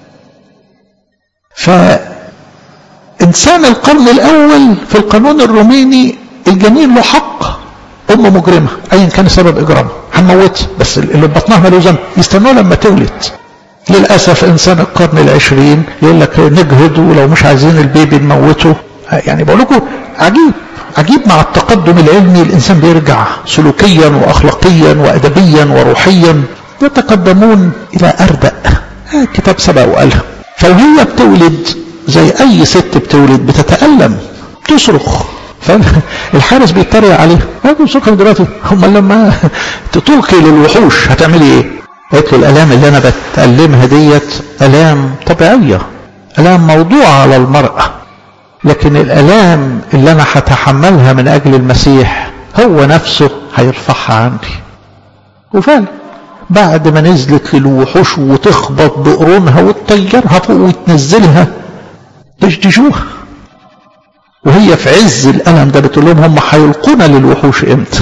فانسان القرن الاول في القانون الروماني الجنين له حق ام مجرمه ايا كان سبب اجرامها هنموتها بس اللي بطنها ماله ذنب يستنوها لما تولد للاسف انسان القرن العشرين يقول لك نجهد ولو مش عايزين البيبي نموته يعني بقول لكم عجيب عجيب مع التقدم العلمي الإنسان بيرجع سلوكيا وأخلاقيا وأدبيا وروحيا يتقدمون إلى أردأ كتاب سبق وقالها فوهي بتولد زي أي ست بتولد بتتألم تصرخ فالحارس بيتريق عليه هذا سكر دلوقتي هم لما تلقي للوحوش هتعملي ايه قلت له الالام اللي انا بتألمها ديت الام طبيعيه الام موضوعة على المرأة لكن الالام اللي انا هتحملها من اجل المسيح هو نفسه هيرفعها عني وفعلا بعد ما نزلت للوحوش وتخبط بقرونها وتطيرها فوق وتنزلها دشدشوها وهي في عز الألم ده بتقول لهم هم هيلقونا للوحوش امتى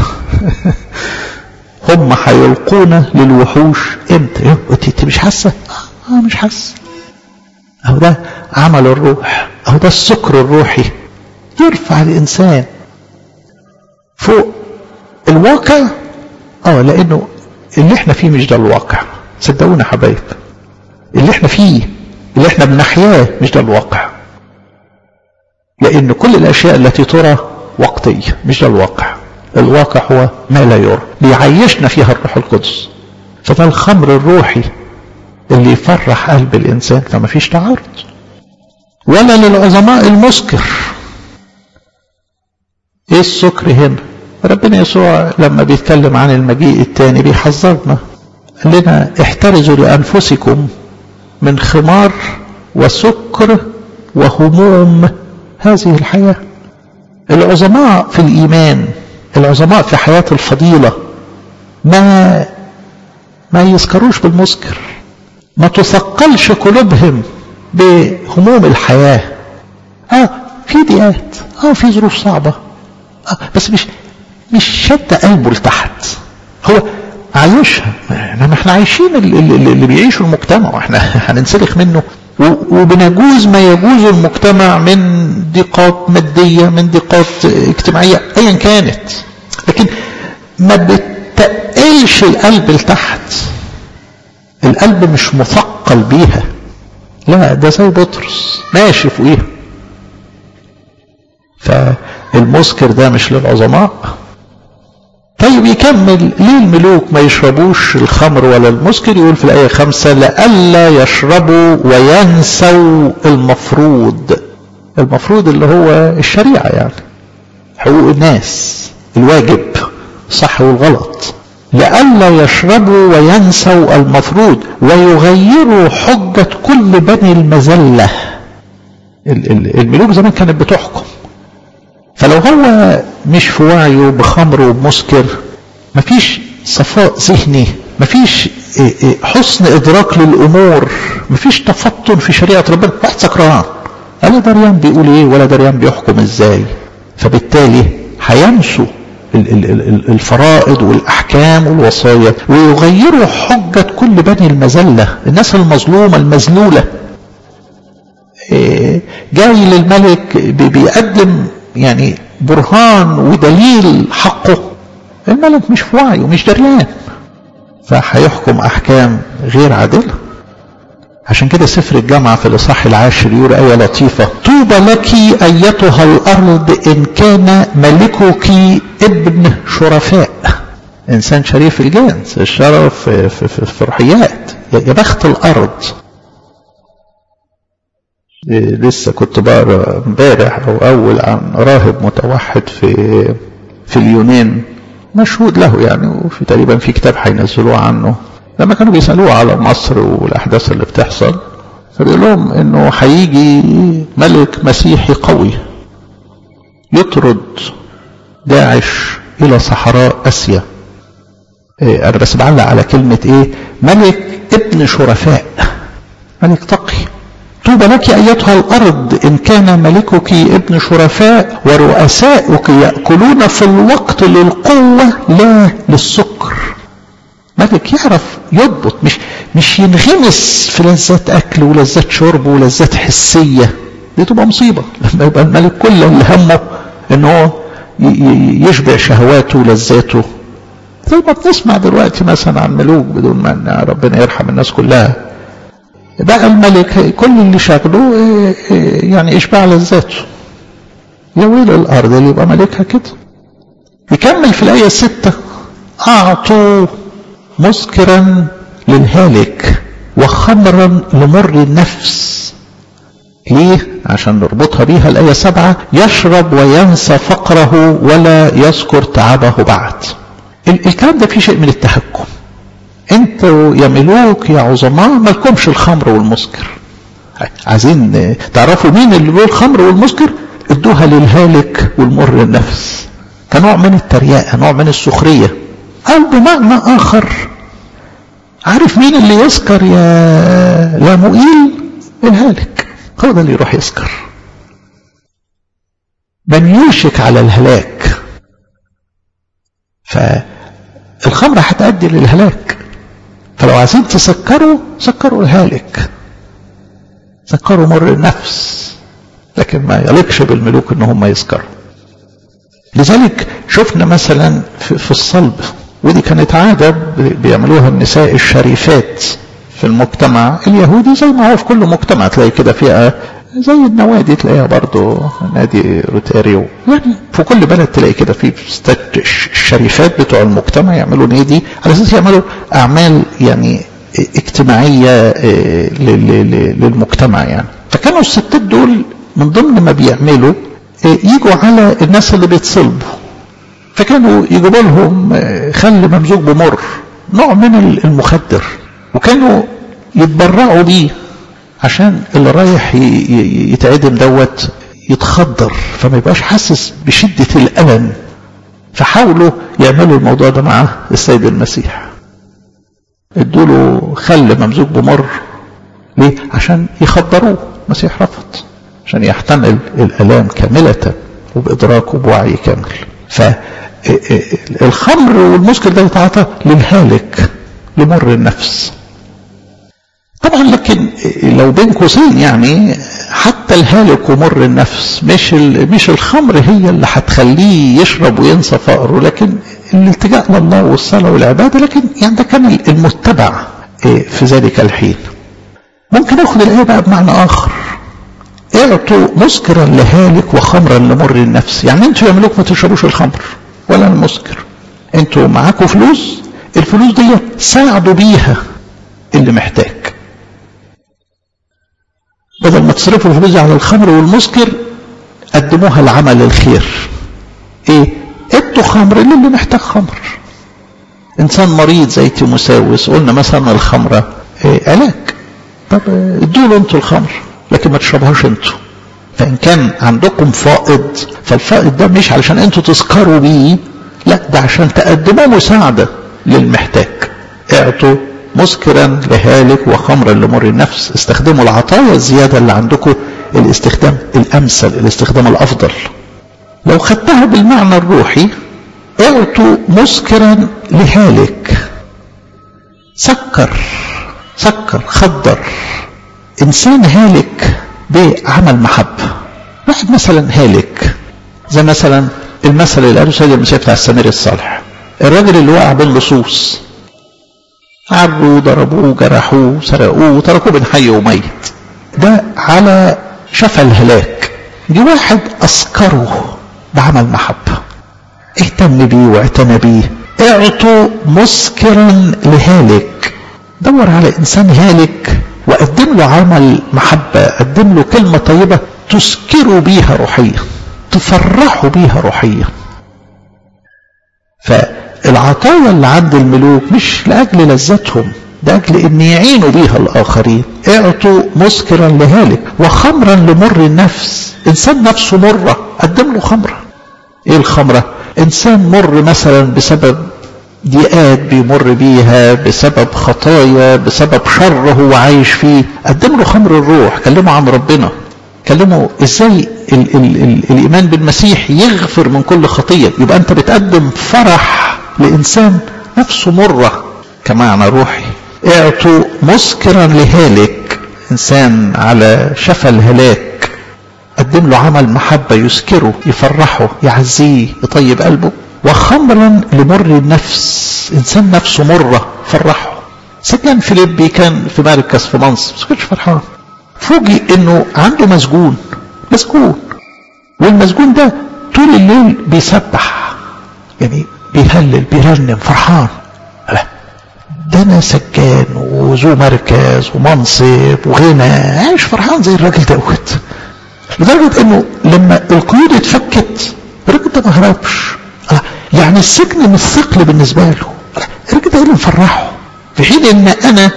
هم هيلقونا للوحوش امتى انت مش حاسه اه مش حاسه اهو ده عمل الروح اهو ده السكر الروحي يرفع الانسان فوق الواقع اه لانه اللي احنا فيه مش ده الواقع صدقونا حبايب اللي احنا فيه اللي احنا بنحياه مش ده الواقع لان كل الاشياء التي ترى وقتيه مش ده الواقع الواقع هو ما لا يرى بيعيشنا فيها الروح القدس فده الخمر الروحي اللي يفرح قلب الانسان فما فيش تعارض ولا للعظماء المسكر ايه السكر هنا ربنا يسوع لما بيتكلم عن المجيء الثاني بيحذرنا قال لنا احترزوا لانفسكم من خمار وسكر وهموم هذه الحياه العظماء في الايمان العظماء في حياه الفضيله ما ما يسكروش بالمسكر ما تثقلش قلوبهم بهموم الحياه اه في ضيقات اه في ظروف صعبه آه بس مش مش شد قلبه لتحت هو عايشها ما احنا عايشين اللي, اللي بيعيشوا المجتمع واحنا هننسلخ منه وبنجوز ما يجوز المجتمع من ضيقات مادية من ضيقات اجتماعية ايا كانت لكن ما بتقلش القلب لتحت القلب مش مثقل بيها لا ده زي بطرس ماشي فوقيها فالمسكر ده مش للعظماء طيب يكمل ليه الملوك ما يشربوش الخمر ولا المسكر يقول في الآية خمسة لئلا يشربوا وينسوا المفروض المفروض اللي هو الشريعة يعني حقوق الناس الواجب صح والغلط لئلا يشربوا وينسوا المفروض ويغيروا حجة كل بني المذلة الملوك زمان كانت بتحكم فلو هو مش في وعيه بخمر وبمسكر مفيش صفاء ذهني مفيش حسن ادراك للامور مفيش تفطن في شريعه ربنا واحد سكران لا دريان بيقول ايه ولا دريان بيحكم ازاي فبالتالي هينسوا الفرائض والاحكام والوصايا ويغيروا حجه كل بني المذله الناس المظلومه المذلوله جاي للملك بيقدم يعني برهان ودليل حقه الملك مش في وعيه مش دريان فهيحكم احكام غير عادله عشان كده سفر الجامعة في الإصحاح العاشر يقول آية لطيفة طوبى لك أيتها الأرض إن كان ملكك ابن شرفاء إنسان شريف الجنس الشرف في, في, في, في روحيات يا بخت الأرض لسه كنت بقرا امبارح او اول عن راهب متوحد في في اليونان مشهود له يعني وفي تقريبا في كتاب هينزلوه عنه لما كانوا بيسالوه على مصر والاحداث اللي بتحصل فبيقول لهم انه هيجي ملك مسيحي قوي يطرد داعش الى صحراء اسيا إيه انا بس بعلق على كلمه ايه ملك ابن شرفاء ملك تقي طوبى لك أيتها الأرض إن كان ملكك ابن شرفاء ورؤساؤك يأكلون في الوقت للقوة لا للسكر ملك يعرف يضبط مش مش ينغمس في لذات أكل ولذات شرب ولذات حسية دي تبقى مصيبة لما يبقى الملك كل اللي همه إن هو يشبع شهواته ولذاته زي ما بنسمع دلوقتي مثلا عن ملوك بدون ما ربنا يرحم الناس كلها بقى الملك كل اللي شغله يعني اشباع لذاته يا ويل الارض اللي يبقى ملكها كده يكمل في الايه الستة اعطوا مسكرا للهالك وخمرا لمر النفس ليه عشان نربطها بيها الآية سبعة يشرب وينسى فقره ولا يذكر تعبه بعد الكلام ده فيه شيء من التهكم انتوا يا ملوك يا عظماء مالكمش الخمر والمسكر عايزين تعرفوا مين اللي له الخمر والمسكر ادوها للهالك والمر النفس كنوع من التريقة نوع من السخرية أو بمعنى آخر عارف مين اللي يسكر يا يا مؤيل الهالك هو ده اللي يروح يسكر من يوشك على الهلاك فالخمرة هتؤدي للهلاك فلو عايزين تسكروا سكروا الهالك سكروا مر النفس لكن ما يليقش بالملوك ان هم يسكروا لذلك شفنا مثلا في الصلب ودي كانت عادة بيعملوها النساء الشريفات في المجتمع اليهودي زي ما هو في كل مجتمع تلاقي كده فيها زي النوادي تلاقيها برضو نادي روتاريو يعني في كل بلد تلاقي كده في الشريفات بتوع المجتمع يعملوا نادي على اساس يعملوا اعمال يعني اجتماعية للمجتمع يعني فكانوا الستات دول من ضمن ما بيعملوا يجوا على الناس اللي بيتصلبوا فكانوا يجيبوا لهم خل ممزوج بمر نوع من المخدر وكانوا يتبرعوا بيه عشان اللي رايح يتعدم دوت يتخدر فما يبقاش حاسس بشدة الألم فحاولوا يعملوا الموضوع ده مع السيد المسيح ادوا له خل ممزوج بمر ليه؟ عشان يخدروه المسيح رفض عشان يحتمل الآلام كاملة وبإدراك وبوعي كامل فالخمر والمسكر ده يتعاطى للهالك لمر النفس طبعا لكن لو بين قوسين يعني حتى الهالك ومر النفس مش مش الخمر هي اللي هتخليه يشرب وينسى فقره لكن الالتجاء لله والصلاه والعباده لكن يعني ده كان المتبع في ذلك الحين. ممكن اخد الايه بقى بمعنى اخر. اعطوا مسكرا لهالك وخمرا لمر النفس، يعني انتوا يا ملوك ما تشربوش الخمر ولا المسكر. انتوا معاكم فلوس الفلوس دي ساعدوا بيها اللي محتاج. بدل ما تصرفوا الفلوس على الخمر والمسكر قدموها لعمل الخير ايه ادوا خمر للي محتاج خمر انسان مريض زي تيموساوس قلنا مثلا الخمره إيه علاج طب ادوا له انتوا الخمر لكن ما تشربوهاش انتوا فان كان عندكم فائض فالفائض ده مش علشان انتوا تسكروا بيه لا ده عشان تقدموا مساعده للمحتاج اعطوا مسكرا لهالك وخمرا لمر النفس استخدموا العطايا الزيادة اللي عندكم الاستخدام الأمثل الاستخدام الأفضل لو خدتها بالمعنى الروحي اعطوا مسكرا لهالك سكر سكر خدر إنسان هالك بعمل محبة واحد مثلا هالك زي مثلا المثل اللي قاله سيد المسيح بتاع السمير الصالح الراجل اللي وقع باللصوص عروا ضربوه جرحوه سرقوه وتركوه بين حي وميت ده على شفا الهلاك دي واحد أسكره بعمل محبة اهتم بيه واعتنى بيه اعطوا مسكرا لهالك دور على إنسان هالك وقدم له عمل محبة قدم له كلمة طيبة تسكروا بيها روحيا تفرحوا بيها روحيا فالعطايا اللي عند الملوك مش لأجل لذتهم ده أجل أن يعينوا بيها الآخرين اعطوا مسكرا لهالك وخمرا لمر النفس إنسان نفسه مرة قدم له خمرة إيه الخمرة إنسان مر مثلا بسبب ضيقات بيمر بيها بسبب خطايا بسبب شر هو عايش فيه قدم له خمر الروح كلمه عن ربنا كلمه ازاي ال ال ال الايمان بالمسيح يغفر من كل خطيه يبقى انت بتقدم فرح لانسان نفسه مره كمعنى روحي اعطوا مسكرا لهالك انسان على شفا الهلاك قدم له عمل محبه يسكره يفرحه يعزيه يطيب قلبه وخمرا لمر النفس انسان نفسه مره فرحه سجان فيليبي كان في مركز في منصب بس كانش فرحان فوجئ انه عنده مسجون مسجون والمسجون ده طول الليل بيسبح يعني بيهلل بيرنم فرحان ده انا سجان وذو مركز ومنصب وغنى عايش فرحان زي الراجل دوت لدرجه انه لما القيود اتفكت الراجل ده ما هربش يعني السجن مش ثقل بالنسبه له الراجل ده اللي مفرحه في حين ان انا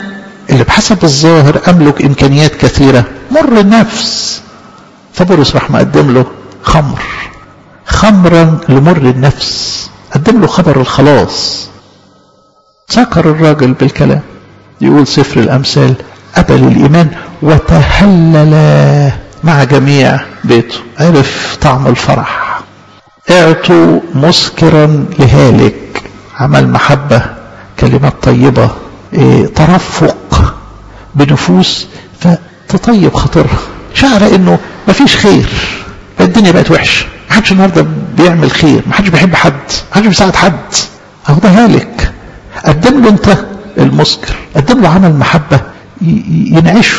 اللي بحسب الظاهر أملك إمكانيات كثيرة مر النفس فبولس راح مقدم له خمر خمرا لمر النفس قدم له خبر الخلاص سكر الراجل بالكلام يقول سفر الأمثال أبل الإيمان وتهلل مع جميع بيته عرف طعم الفرح اعطوا مسكرا لهالك عمل محبة كلمات طيبة اه ترفق بنفوس فتطيب خاطرها شعر انه مفيش خير الدنيا بقت وحشه محدش النهارده بيعمل خير محدش بيحب حد محدش بيساعد حد اهو ده هالك قدم له انت المسكر قدم له عمل محبه ينعشه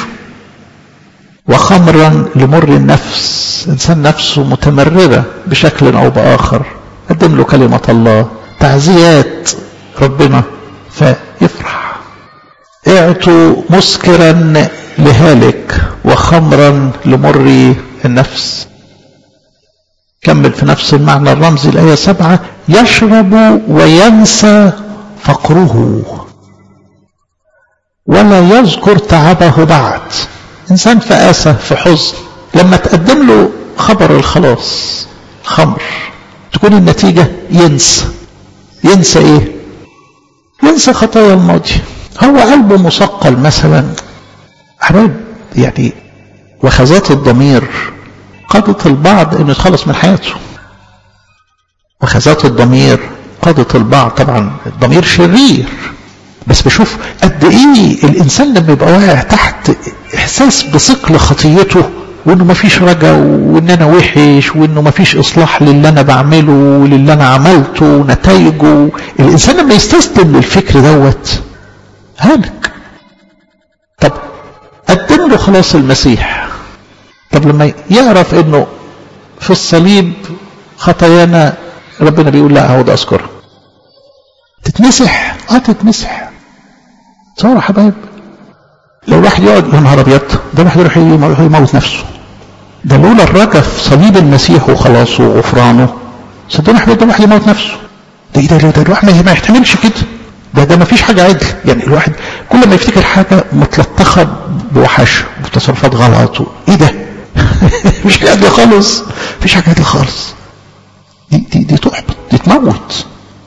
وخمرا لمر النفس انسان نفسه متمرره بشكل او باخر قدم له كلمه الله تعزيات ربنا فيفرح اعطوا مسكرا لهالك وخمرا لمر النفس كمل في نفس المعنى الرمزي الآية سبعة يشرب وينسى فقره ولا يذكر تعبه بعد إنسان في آسى في حزن لما تقدم له خبر الخلاص خمر تكون النتيجة ينسى ينسى إيه ينسى خطايا الماضي هو قلبه مثقل مثلا حبايب يعني وخزات الضمير قادت البعض انه يتخلص من حياته وخزات الضمير قادت البعض طبعا الضمير شرير بس بشوف قد ايه الانسان لما يبقى واقع تحت احساس بثقل خطيته وانه ما فيش رجا وان انا وحش وانه ما فيش اصلاح للي انا بعمله وللي انا عملته ونتائجه الانسان لما يستسلم للفكر دوت هالك طب قدم له خلاص المسيح طب لما يعرف انه في الصليب خطايانا ربنا بيقول لا هو ده اذكرها تتمسح اه تتمسح تصور يا حبايب لو الواحد يقعد يا نهار ابيض ده الواحد يروح يموت نفسه ده لولا الرجا في صليب المسيح وخلاصه وغفرانه صدقني حبايب ده الواحد يموت نفسه ده ايه ده ده الواحد ما يحتملش كده ده ده ما فيش حاجه عدل يعني الواحد كل ما يفتكر حاجه متلطخه بوحش وتصرفات غلط ايه ده مش حاجه عدل خالص مفيش حاجه عدل خالص دي دي دي تحبط دي تموت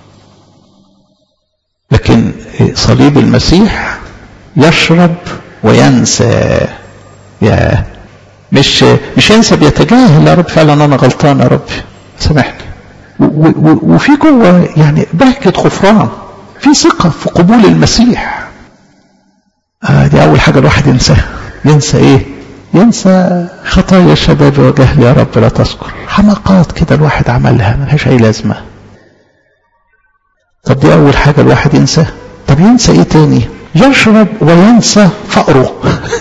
لكن صليب المسيح يشرب وينسى يا مش مش ينسى بيتجاهل يا رب فعلا انا غلطان يا رب سامحني وفي جوه يعني بهجه غفران في ثقه في قبول المسيح آه دي اول حاجه الواحد ينساها ينسى ايه ينسى خطايا الشباب وجهل يا رب لا تذكر حماقات كده الواحد عملها ملهاش اي لازمه طب دي اول حاجه الواحد ينساها طب ينسى ايه تاني يشرب وينسى فقره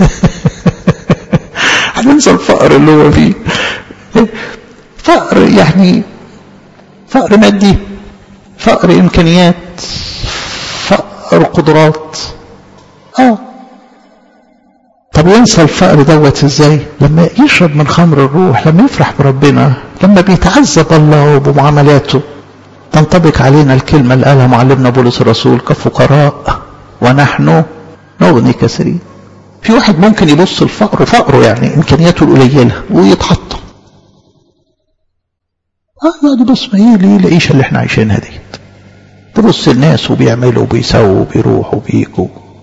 هننسى الفقر اللي هو فيه فقر يعني فقر مادي فقر امكانيات فقر قدرات اه طب ينسى الفقر دوت ازاي لما يشرب من خمر الروح لما يفرح بربنا لما بيتعذب الله بمعاملاته تنطبق علينا الكلمة اللي قالها معلمنا بولس الرسول كفقراء ونحن نغني كثيرين في واحد ممكن يبص الفقر فقره يعني امكانياته القليله ويتحطم اه يقعد يبص ما ايه ليه العيشه اللي احنا عايشينها ديت تبص الناس وبيعملوا وبيسووا وبيروحوا وبيجوا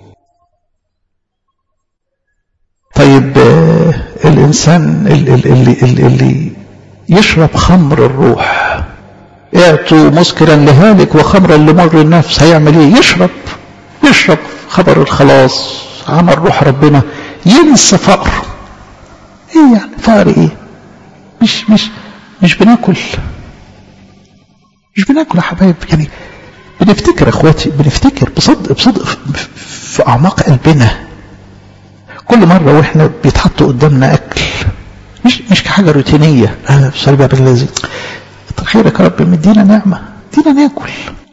طيب آه الانسان اللي, اللي, اللي, اللي يشرب خمر الروح اعطوا مسكرا لهالك وخمرا لمر النفس هيعمل ايه يشرب يشرب خبر الخلاص عمل روح ربنا ينسى فقر ايه يعني فقر ايه مش مش مش بناكل مش بناكل يا حبايب يعني بنفتكر اخواتي بنفتكر بصدق بصدق في اعماق قلبنا كل مره واحنا بيتحط قدامنا اكل مش مش كحاجه روتينيه انا صلي بقى بالذي خيرك يا رب مدينا نعمه ادينا ناكل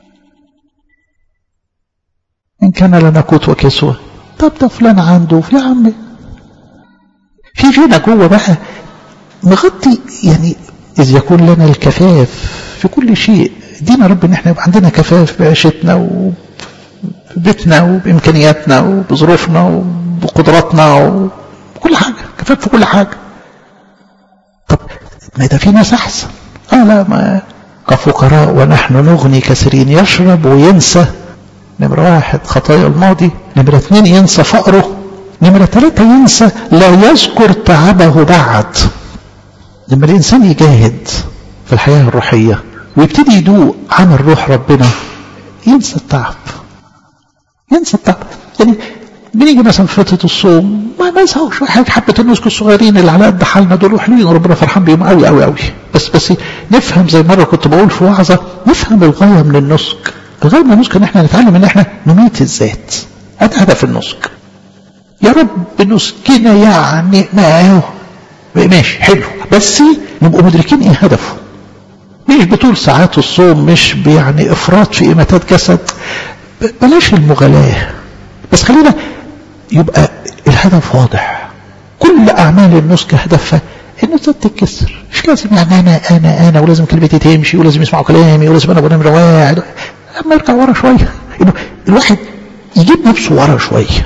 ان كان لنا قوت وكسوه طب ده فلان عنده في عم في غنى جوه بقى مغطي يعني إذ يكون لنا الكفاف في كل شيء دينا رب ان احنا يبقى عندنا كفاف بعيشتنا ببيتنا وبامكانياتنا وبظروفنا وبقدراتنا وكل حاجه كفاك في كل حاجه طب ما ده في ناس احسن اه لا ما كفقراء ونحن نغني كثيرين يشرب وينسى نمرة واحد خطايا الماضي نمرة اثنين ينسى فقره نمرة ثلاثة ينسى لا يذكر تعبه بعد لما الإنسان يجاهد في الحياة الروحية ويبتدي يدوق عمل روح ربنا ينسى التعب ينسى التعب يعني بنيجي مثلا في فترة الصوم ما ما يساويش واحد حبة النسك الصغيرين اللي على قد حالنا دول وحلوين وربنا فرحان بيهم قوي قوي قوي بس بس نفهم زي مرة كنت بقول في وعظة نفهم الغاية من النسك الغاية من النسك ان احنا نتعلم ان احنا نميت الذات هذا هدف النسك يا رب نسكنا يعني ما هو ماشي حلو بس نبقوا مدركين ايه هدفه مش بطول ساعات الصوم مش يعني افراط في اماتات جسد بلاش المغالاه بس خلينا يبقى الهدف واضح كل اعمال النسك هدفها انه تتكسر مش لازم يعني انا انا انا ولازم كلمتي تمشي ولازم يسمعوا كلامي ولازم انا ابقى نمره واحد اما ارجع ورا شويه انه الواحد يجيب نفسه ورا شويه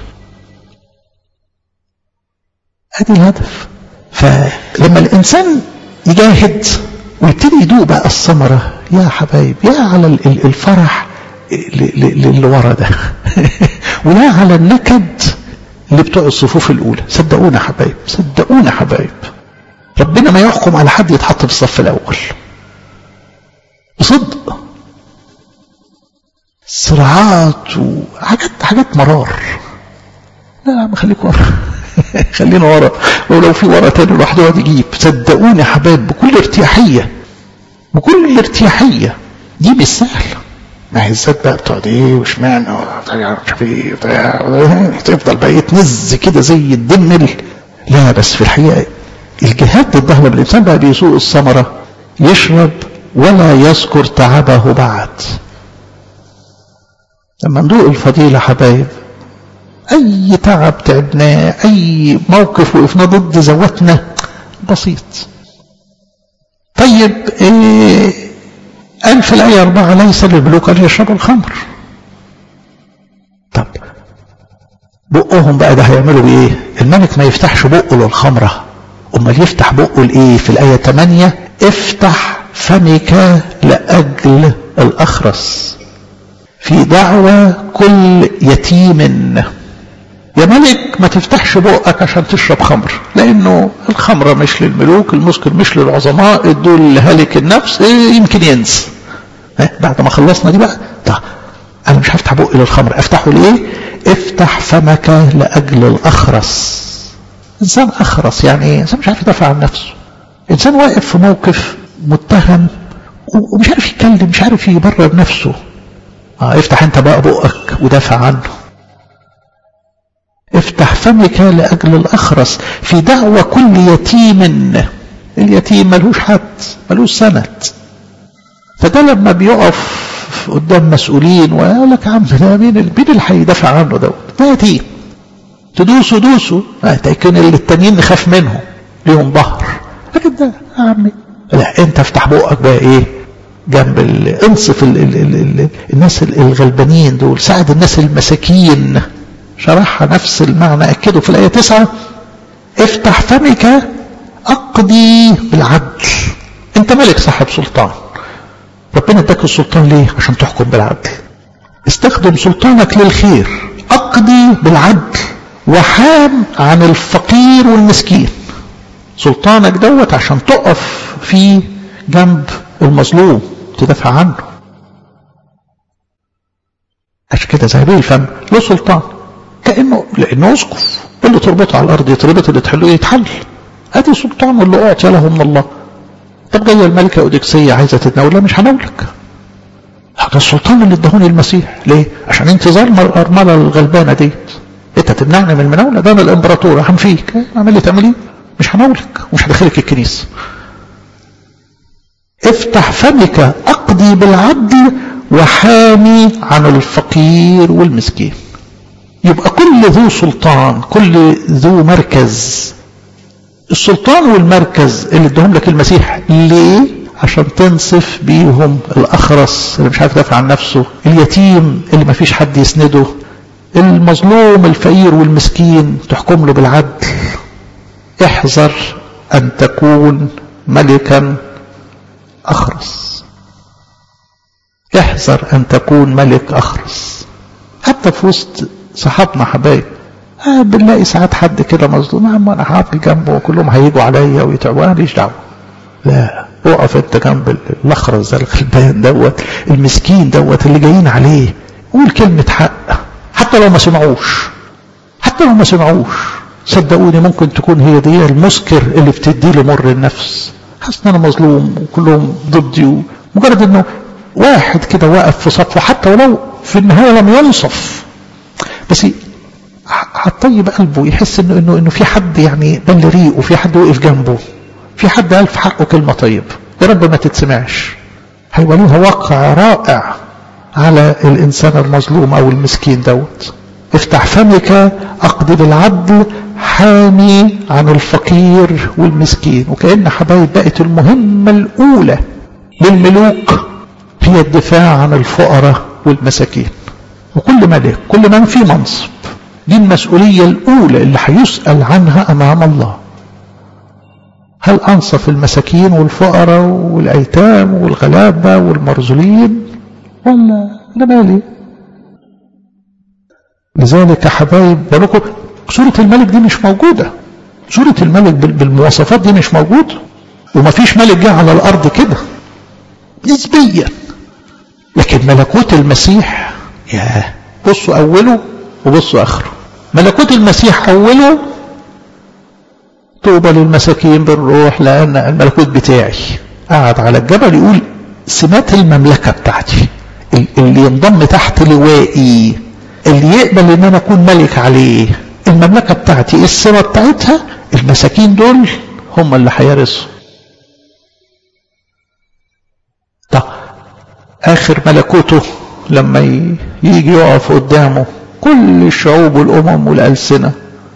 ادي الهدف فلما الانسان يجاهد ويبتدي يدوق بقى الثمره يا حبايب يا على الفرح اللي ورا ده ويا على النكد اللي بتوع الصفوف الاولى صدقونا حبايب صدقونا حبايب ربنا ما يحكم على حد يتحط في الصف الاول بصدق صراعات وحاجات حاجات مرار لا لا خليك ورا خلينا ورا ولو في ورا تاني الواحد يقعد يجيب صدقوني يا حبايب بكل ارتياحيه بكل ارتياحيه دي مش سهله ما هي الذات بقى بتقعد ايه واشمعنى مش عارف ايه تفضل بقى يتنز كده زي الدمل لا بس في الحقيقه الجهاد ضدها لما الانسان بقى بيسوق الثمره يشرب ولا يذكر تعبه بعد لما ندوق الفضيلة حبايب أي تعب تعبناه أي موقف وقفنا ضد ذواتنا بسيط طيب إيه قال في الآية أربعة ليس للملوك أن يشربوا الخمر طب بقهم بقى ده هيعملوا بإيه الملك ما يفتحش بقه للخمرة أمال يفتح بقه لإيه في الآية 8 افتح فمك لأجل الأخرس في دعوة كل يتيم يا ملك ما تفتحش بقك عشان تشرب خمر لانه الخمره مش للملوك المسكر مش للعظماء دول هلك النفس إيه يمكن ينسى بعد ما خلصنا دي بقى طب انا مش هفتح بقي للخمر افتحه ليه افتح فمك لاجل الاخرس انسان اخرس يعني ايه انسان مش عارف يدافع عن نفسه انسان واقف في موقف متهم ومش عارف يتكلم مش عارف يبرر نفسه اه افتح انت بقى بقك ودافع عنه افتح فمك لأجل الأخرس في دعوة كل يتيم اليتيم ملوش حد ملوش سند فده لما بيقف قدام مسؤولين ويقول لك يا عم ده مين مين اللي هيدافع عنه دوت ده يتيم تدوسوا دوسوا لكن اللي التانيين نخاف منهم ليهم ظهر لكن ده يا عمي لا انت افتح بقك بقى ايه جنب انصف ال ال ال ال الناس الغلبانين دول ساعد الناس المساكين شرحها نفس المعنى أكده في الآية تسعة افتح فمك أقضي بالعدل أنت ملك صاحب سلطان ربنا اداك السلطان ليه عشان تحكم بالعدل استخدم سلطانك للخير أقضي بالعدل وحام عن الفقير والمسكين سلطانك دوت عشان تقف في جنب المظلوم تدافع عنه عشان كده زي الفم له سلطان كانه لانه اسقف اللي تربطه على الارض يتربط اللي تحله يتحل ادي سلطان اللي اعطي له من الله طب جايه الملكه اوديكسيه عايزه تتناول مش هناولك هذا السلطان اللي ادهوني المسيح ليه عشان انت ظالمه الارمله الغلبانه ديت انت تمنعني من المناوله ده انا الامبراطور هنفيك اعمل لي تعمل ايه مش هناولك مش هدخلك الكنيسه افتح فمك اقضي بالعدل وحامي عن الفقير والمسكين يبقى كل ذو سلطان كل ذو مركز السلطان والمركز اللي ادهم لك المسيح ليه عشان تنصف بيهم الأخرس اللي مش عارف يدافع عن نفسه اليتيم اللي ما فيش حد يسنده المظلوم الفقير والمسكين تحكم له بالعدل احذر أن تكون ملكا أخرس احذر أن تكون ملك أخرس حتى في وسط صحابنا حبايب آه بنلاقي ساعات حد كده مظلوم يا عم انا هقف جنبه وكلهم هيجوا عليا ويتعبوا انا ماليش دعوه لا اقف انت جنب الاخرس ده الغلبان دوت المسكين دوت اللي جايين عليه قول كلمه حق حتى لو ما سمعوش حتى لو ما سمعوش صدقوني ممكن تكون هي دي المسكر اللي بتدي له مر النفس حاسس ان انا مظلوم وكلهم ضدي مجرد انه واحد كده واقف في صفه حتى ولو في النهايه لم ينصف بس هتطيب قلبه يحس انه انه انه في حد يعني بل ريقه وفي حد وقف جنبه في حد قال في حقه كلمه طيب يا رب ما تتسمعش هيبقى ليها واقع رائع على الانسان المظلوم او المسكين دوت افتح فمك اقضي بالعدل حامي عن الفقير والمسكين وكأن حبايب بقت المهمة الأولى للملوك هي الدفاع عن الفقراء والمساكين وكل ملك كل من في منصب دي المسؤولية الأولى اللي هيسأل عنها أمام الله هل أنصف المساكين والفقراء والأيتام والغلابة والمرذولين ولا أنا مالي لذلك يا حبايب بقول سورة الملك دي مش موجودة سورة الملك بالمواصفات دي مش موجودة ومفيش ملك جه على الأرض كده نسبيا لكن ملكوت المسيح يا بصوا أوله وبصوا آخره ملكوت المسيح أوله طوبى للمساكين بالروح لأن الملكوت بتاعي قعد على الجبل يقول سمات المملكة بتاعتي اللي ينضم تحت لوائي اللي يقبل ان انا اكون ملك عليه المملكة بتاعتي السمة بتاعتها المساكين دول هم اللي هيرثوا طب اخر ملكوته لما يجي يقف قدامه كل الشعوب والامم والالسنة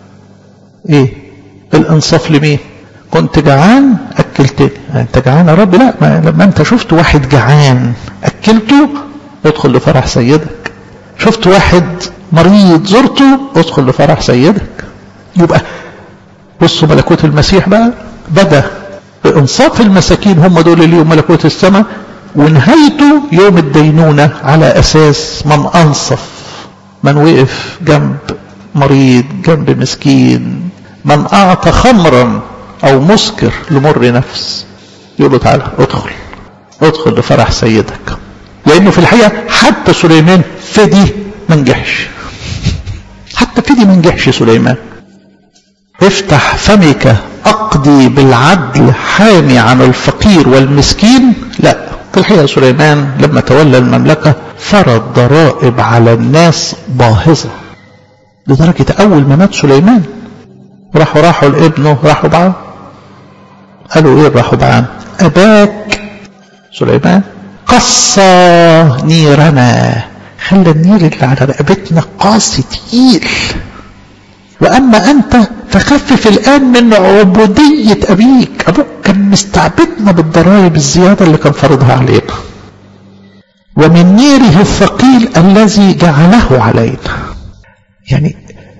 ايه الانصاف لمين كنت جعان اكلتني انت جعان يا رب لا ما لما انت شفت واحد جعان اكلته ادخل لفرح سيدك شفت واحد مريض زرته ادخل لفرح سيدك يبقى بصوا ملكوت المسيح بقى بدا بانصاف المساكين هم دول اللي هم ملكوت السماء ونهايته يوم الدينونة على أساس من أنصف من وقف جنب مريض جنب مسكين من أعطى خمرا أو مسكر لمر نفس يقول له تعالى ادخل ادخل لفرح سيدك لأنه في الحقيقة حتى سليمان فدي ما نجحش حتى فدي ما نجحش سليمان افتح فمك أقضي بالعدل حامي عن الفقير والمسكين لا في الحقيقة سليمان لما تولى المملكة فرض ضرائب على الناس باهظة لدرجة أول ما مات سليمان راحوا راحوا لابنه راحوا بعان قالوا ايه راحوا بعان أباك سليمان قصى نيرنا خلى النير اللي على رقبتنا قاسي تقيل وأما أنت فخفف الآن من عبودية أبيك أبوك كان مستعبدنا بالضرائب الزيادة اللي كان فرضها علينا ومن نيره الثقيل الذي جعله علينا يعني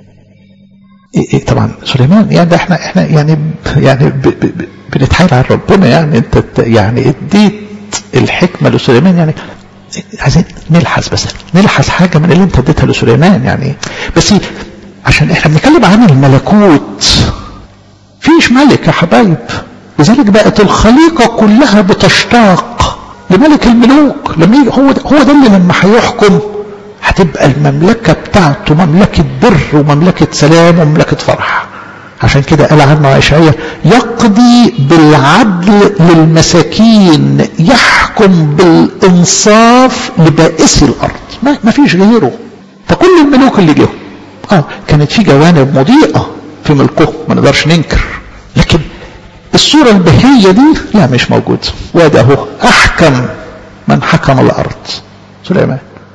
إيه إيه طبعا سليمان يعني ده احنا احنا يعني يعني ب ب ب بنتحايل على ربنا يعني انت يعني اديت الحكمه لسليمان يعني عايزين نلحظ بس نلحظ حاجه من اللي انت اديتها لسليمان يعني بس عشان احنا بنتكلم عن الملكوت فيش ملك يا حبايب لذلك بقت الخليقة كلها بتشتاق لملك الملوك لما يجي هو ده هو ده اللي لما هيحكم هتبقى المملكة بتاعته مملكة بر ومملكة سلام ومملكة فرح عشان كده قال عنه اشعياء يقضي بالعدل للمساكين يحكم بالانصاف لبائسي الارض ما, ما فيش غيره فكل الملوك اللي جه اه كانت في جوانب مضيئة في ملكه ما نقدرش ننكر لكن الصورة البهية دي لا مش موجود وده اهو احكم من حكم الارض سليمان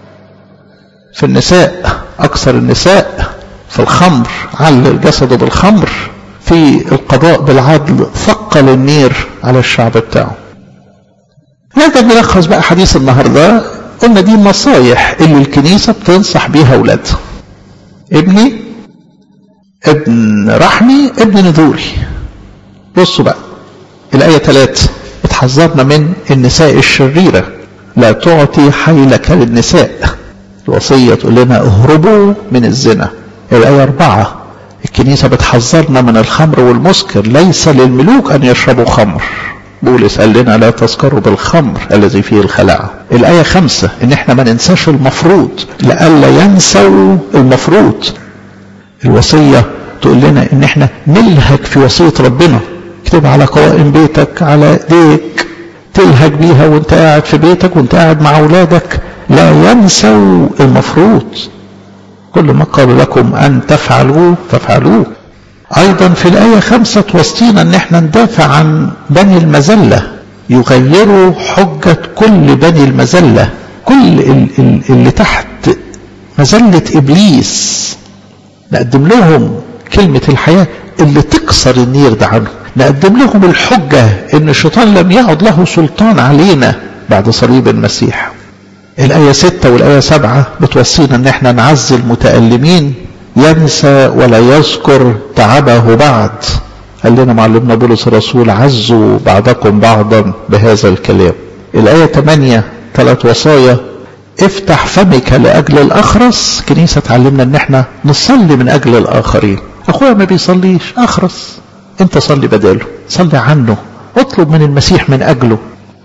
في النساء اكثر النساء في الخمر علل جسده بالخمر في القضاء بالعدل ثقل النير على الشعب بتاعه هذا بيلخص بقى حديث النهارده قلنا دي النصايح اللي الكنيسة بتنصح بيها أولادها ابني ابن رحمي ابن نذوري بصوا بقى الآية 3 اتحذرنا من النساء الشريرة لا تعطي حيلك للنساء الوصية تقول لنا اهربوا من الزنا الآية 4 الكنيسة بتحذرنا من الخمر والمسكر ليس للملوك أن يشربوا خمر بولس قال لنا لا تسكروا بالخمر الذي فيه الخلاعة الآية خمسة إن إحنا ما ننساش المفروض لئلا ينسوا المفروض الوصية تقول لنا إن إحنا نلهج في وصية ربنا اكتب على قوائم بيتك على ايديك تلهج بيها وانت قاعد في بيتك وانت قاعد مع اولادك لا ينسوا المفروض كل ما قال لكم ان تفعلوه فافعلوه ايضا في الايه خمسة توصينا ان احنا ندافع عن بني المذلة يغيروا حجة كل بني المذلة كل اللي تحت مذلة ابليس نقدم لهم كلمة الحياة اللي تكسر النير ده عنهم نقدم لهم الحجة ان الشيطان لم يعد له سلطان علينا بعد صليب المسيح الآية ستة والآية سبعة بتوصينا ان احنا نعزي المتألمين ينسى ولا يذكر تعبه بعد قال لنا معلمنا بولس الرسول عزوا بعضكم بعضا بهذا الكلام الآية 8 ثلاث وصايا افتح فمك لأجل الأخرس كنيسة تعلمنا ان احنا نصلي من أجل الآخرين أخويا ما بيصليش أخرس انت صلي بداله صلي عنه اطلب من المسيح من أجله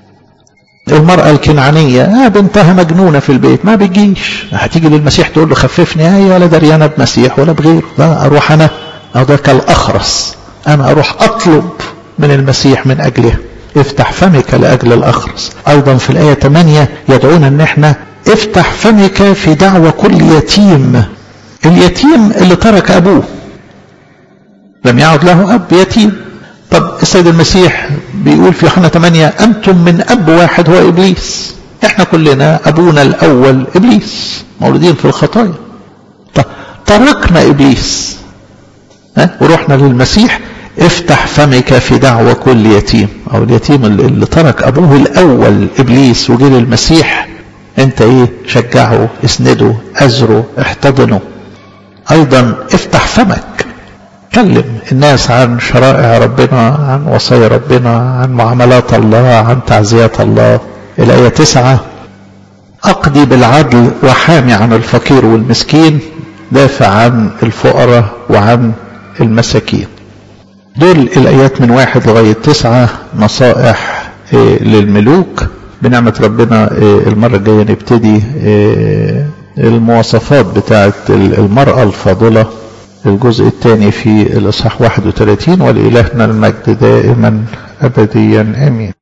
المرأة الكنعانية آه بنتها مجنونة في البيت ما بتجيش هتيجي للمسيح تقول له خففني هي ولا دريانة بمسيح ولا بغيره لا أروح أنا أو ده كالأخرس أنا أروح أطلب من المسيح من أجلها افتح فمك لأجل الأخرس أيضا في الآية 8 يدعونا أن احنا افتح فمك في دعوة كل يتيم اليتيم اللي ترك أبوه لم يعد له أب يتيم طب السيد المسيح بيقول في يوحنا 8 أنتم من أب واحد هو إبليس احنا كلنا أبونا الأول إبليس مولودين في الخطايا طب تركنا إبليس ها ورحنا للمسيح افتح فمك في دعوة كل يتيم أو اليتيم اللي ترك أبوه الأول إبليس وجه للمسيح أنت إيه شجعه اسنده أزره احتضنه أيضا افتح فمك كلم الناس عن شرائع ربنا عن وصايا ربنا عن معاملات الله عن تعزيات الله الآية تسعة أقضي بالعدل وحامي عن الفقير والمسكين دافع عن الفقراء وعن المساكين دول الآيات من واحد لغاية تسعة نصائح للملوك بنعمة ربنا المرة الجاية نبتدي المواصفات بتاعت المرأة الفاضلة الجزء الثاني في الإصحاح 31 ولإلهنا المجد دائما أبديا آمين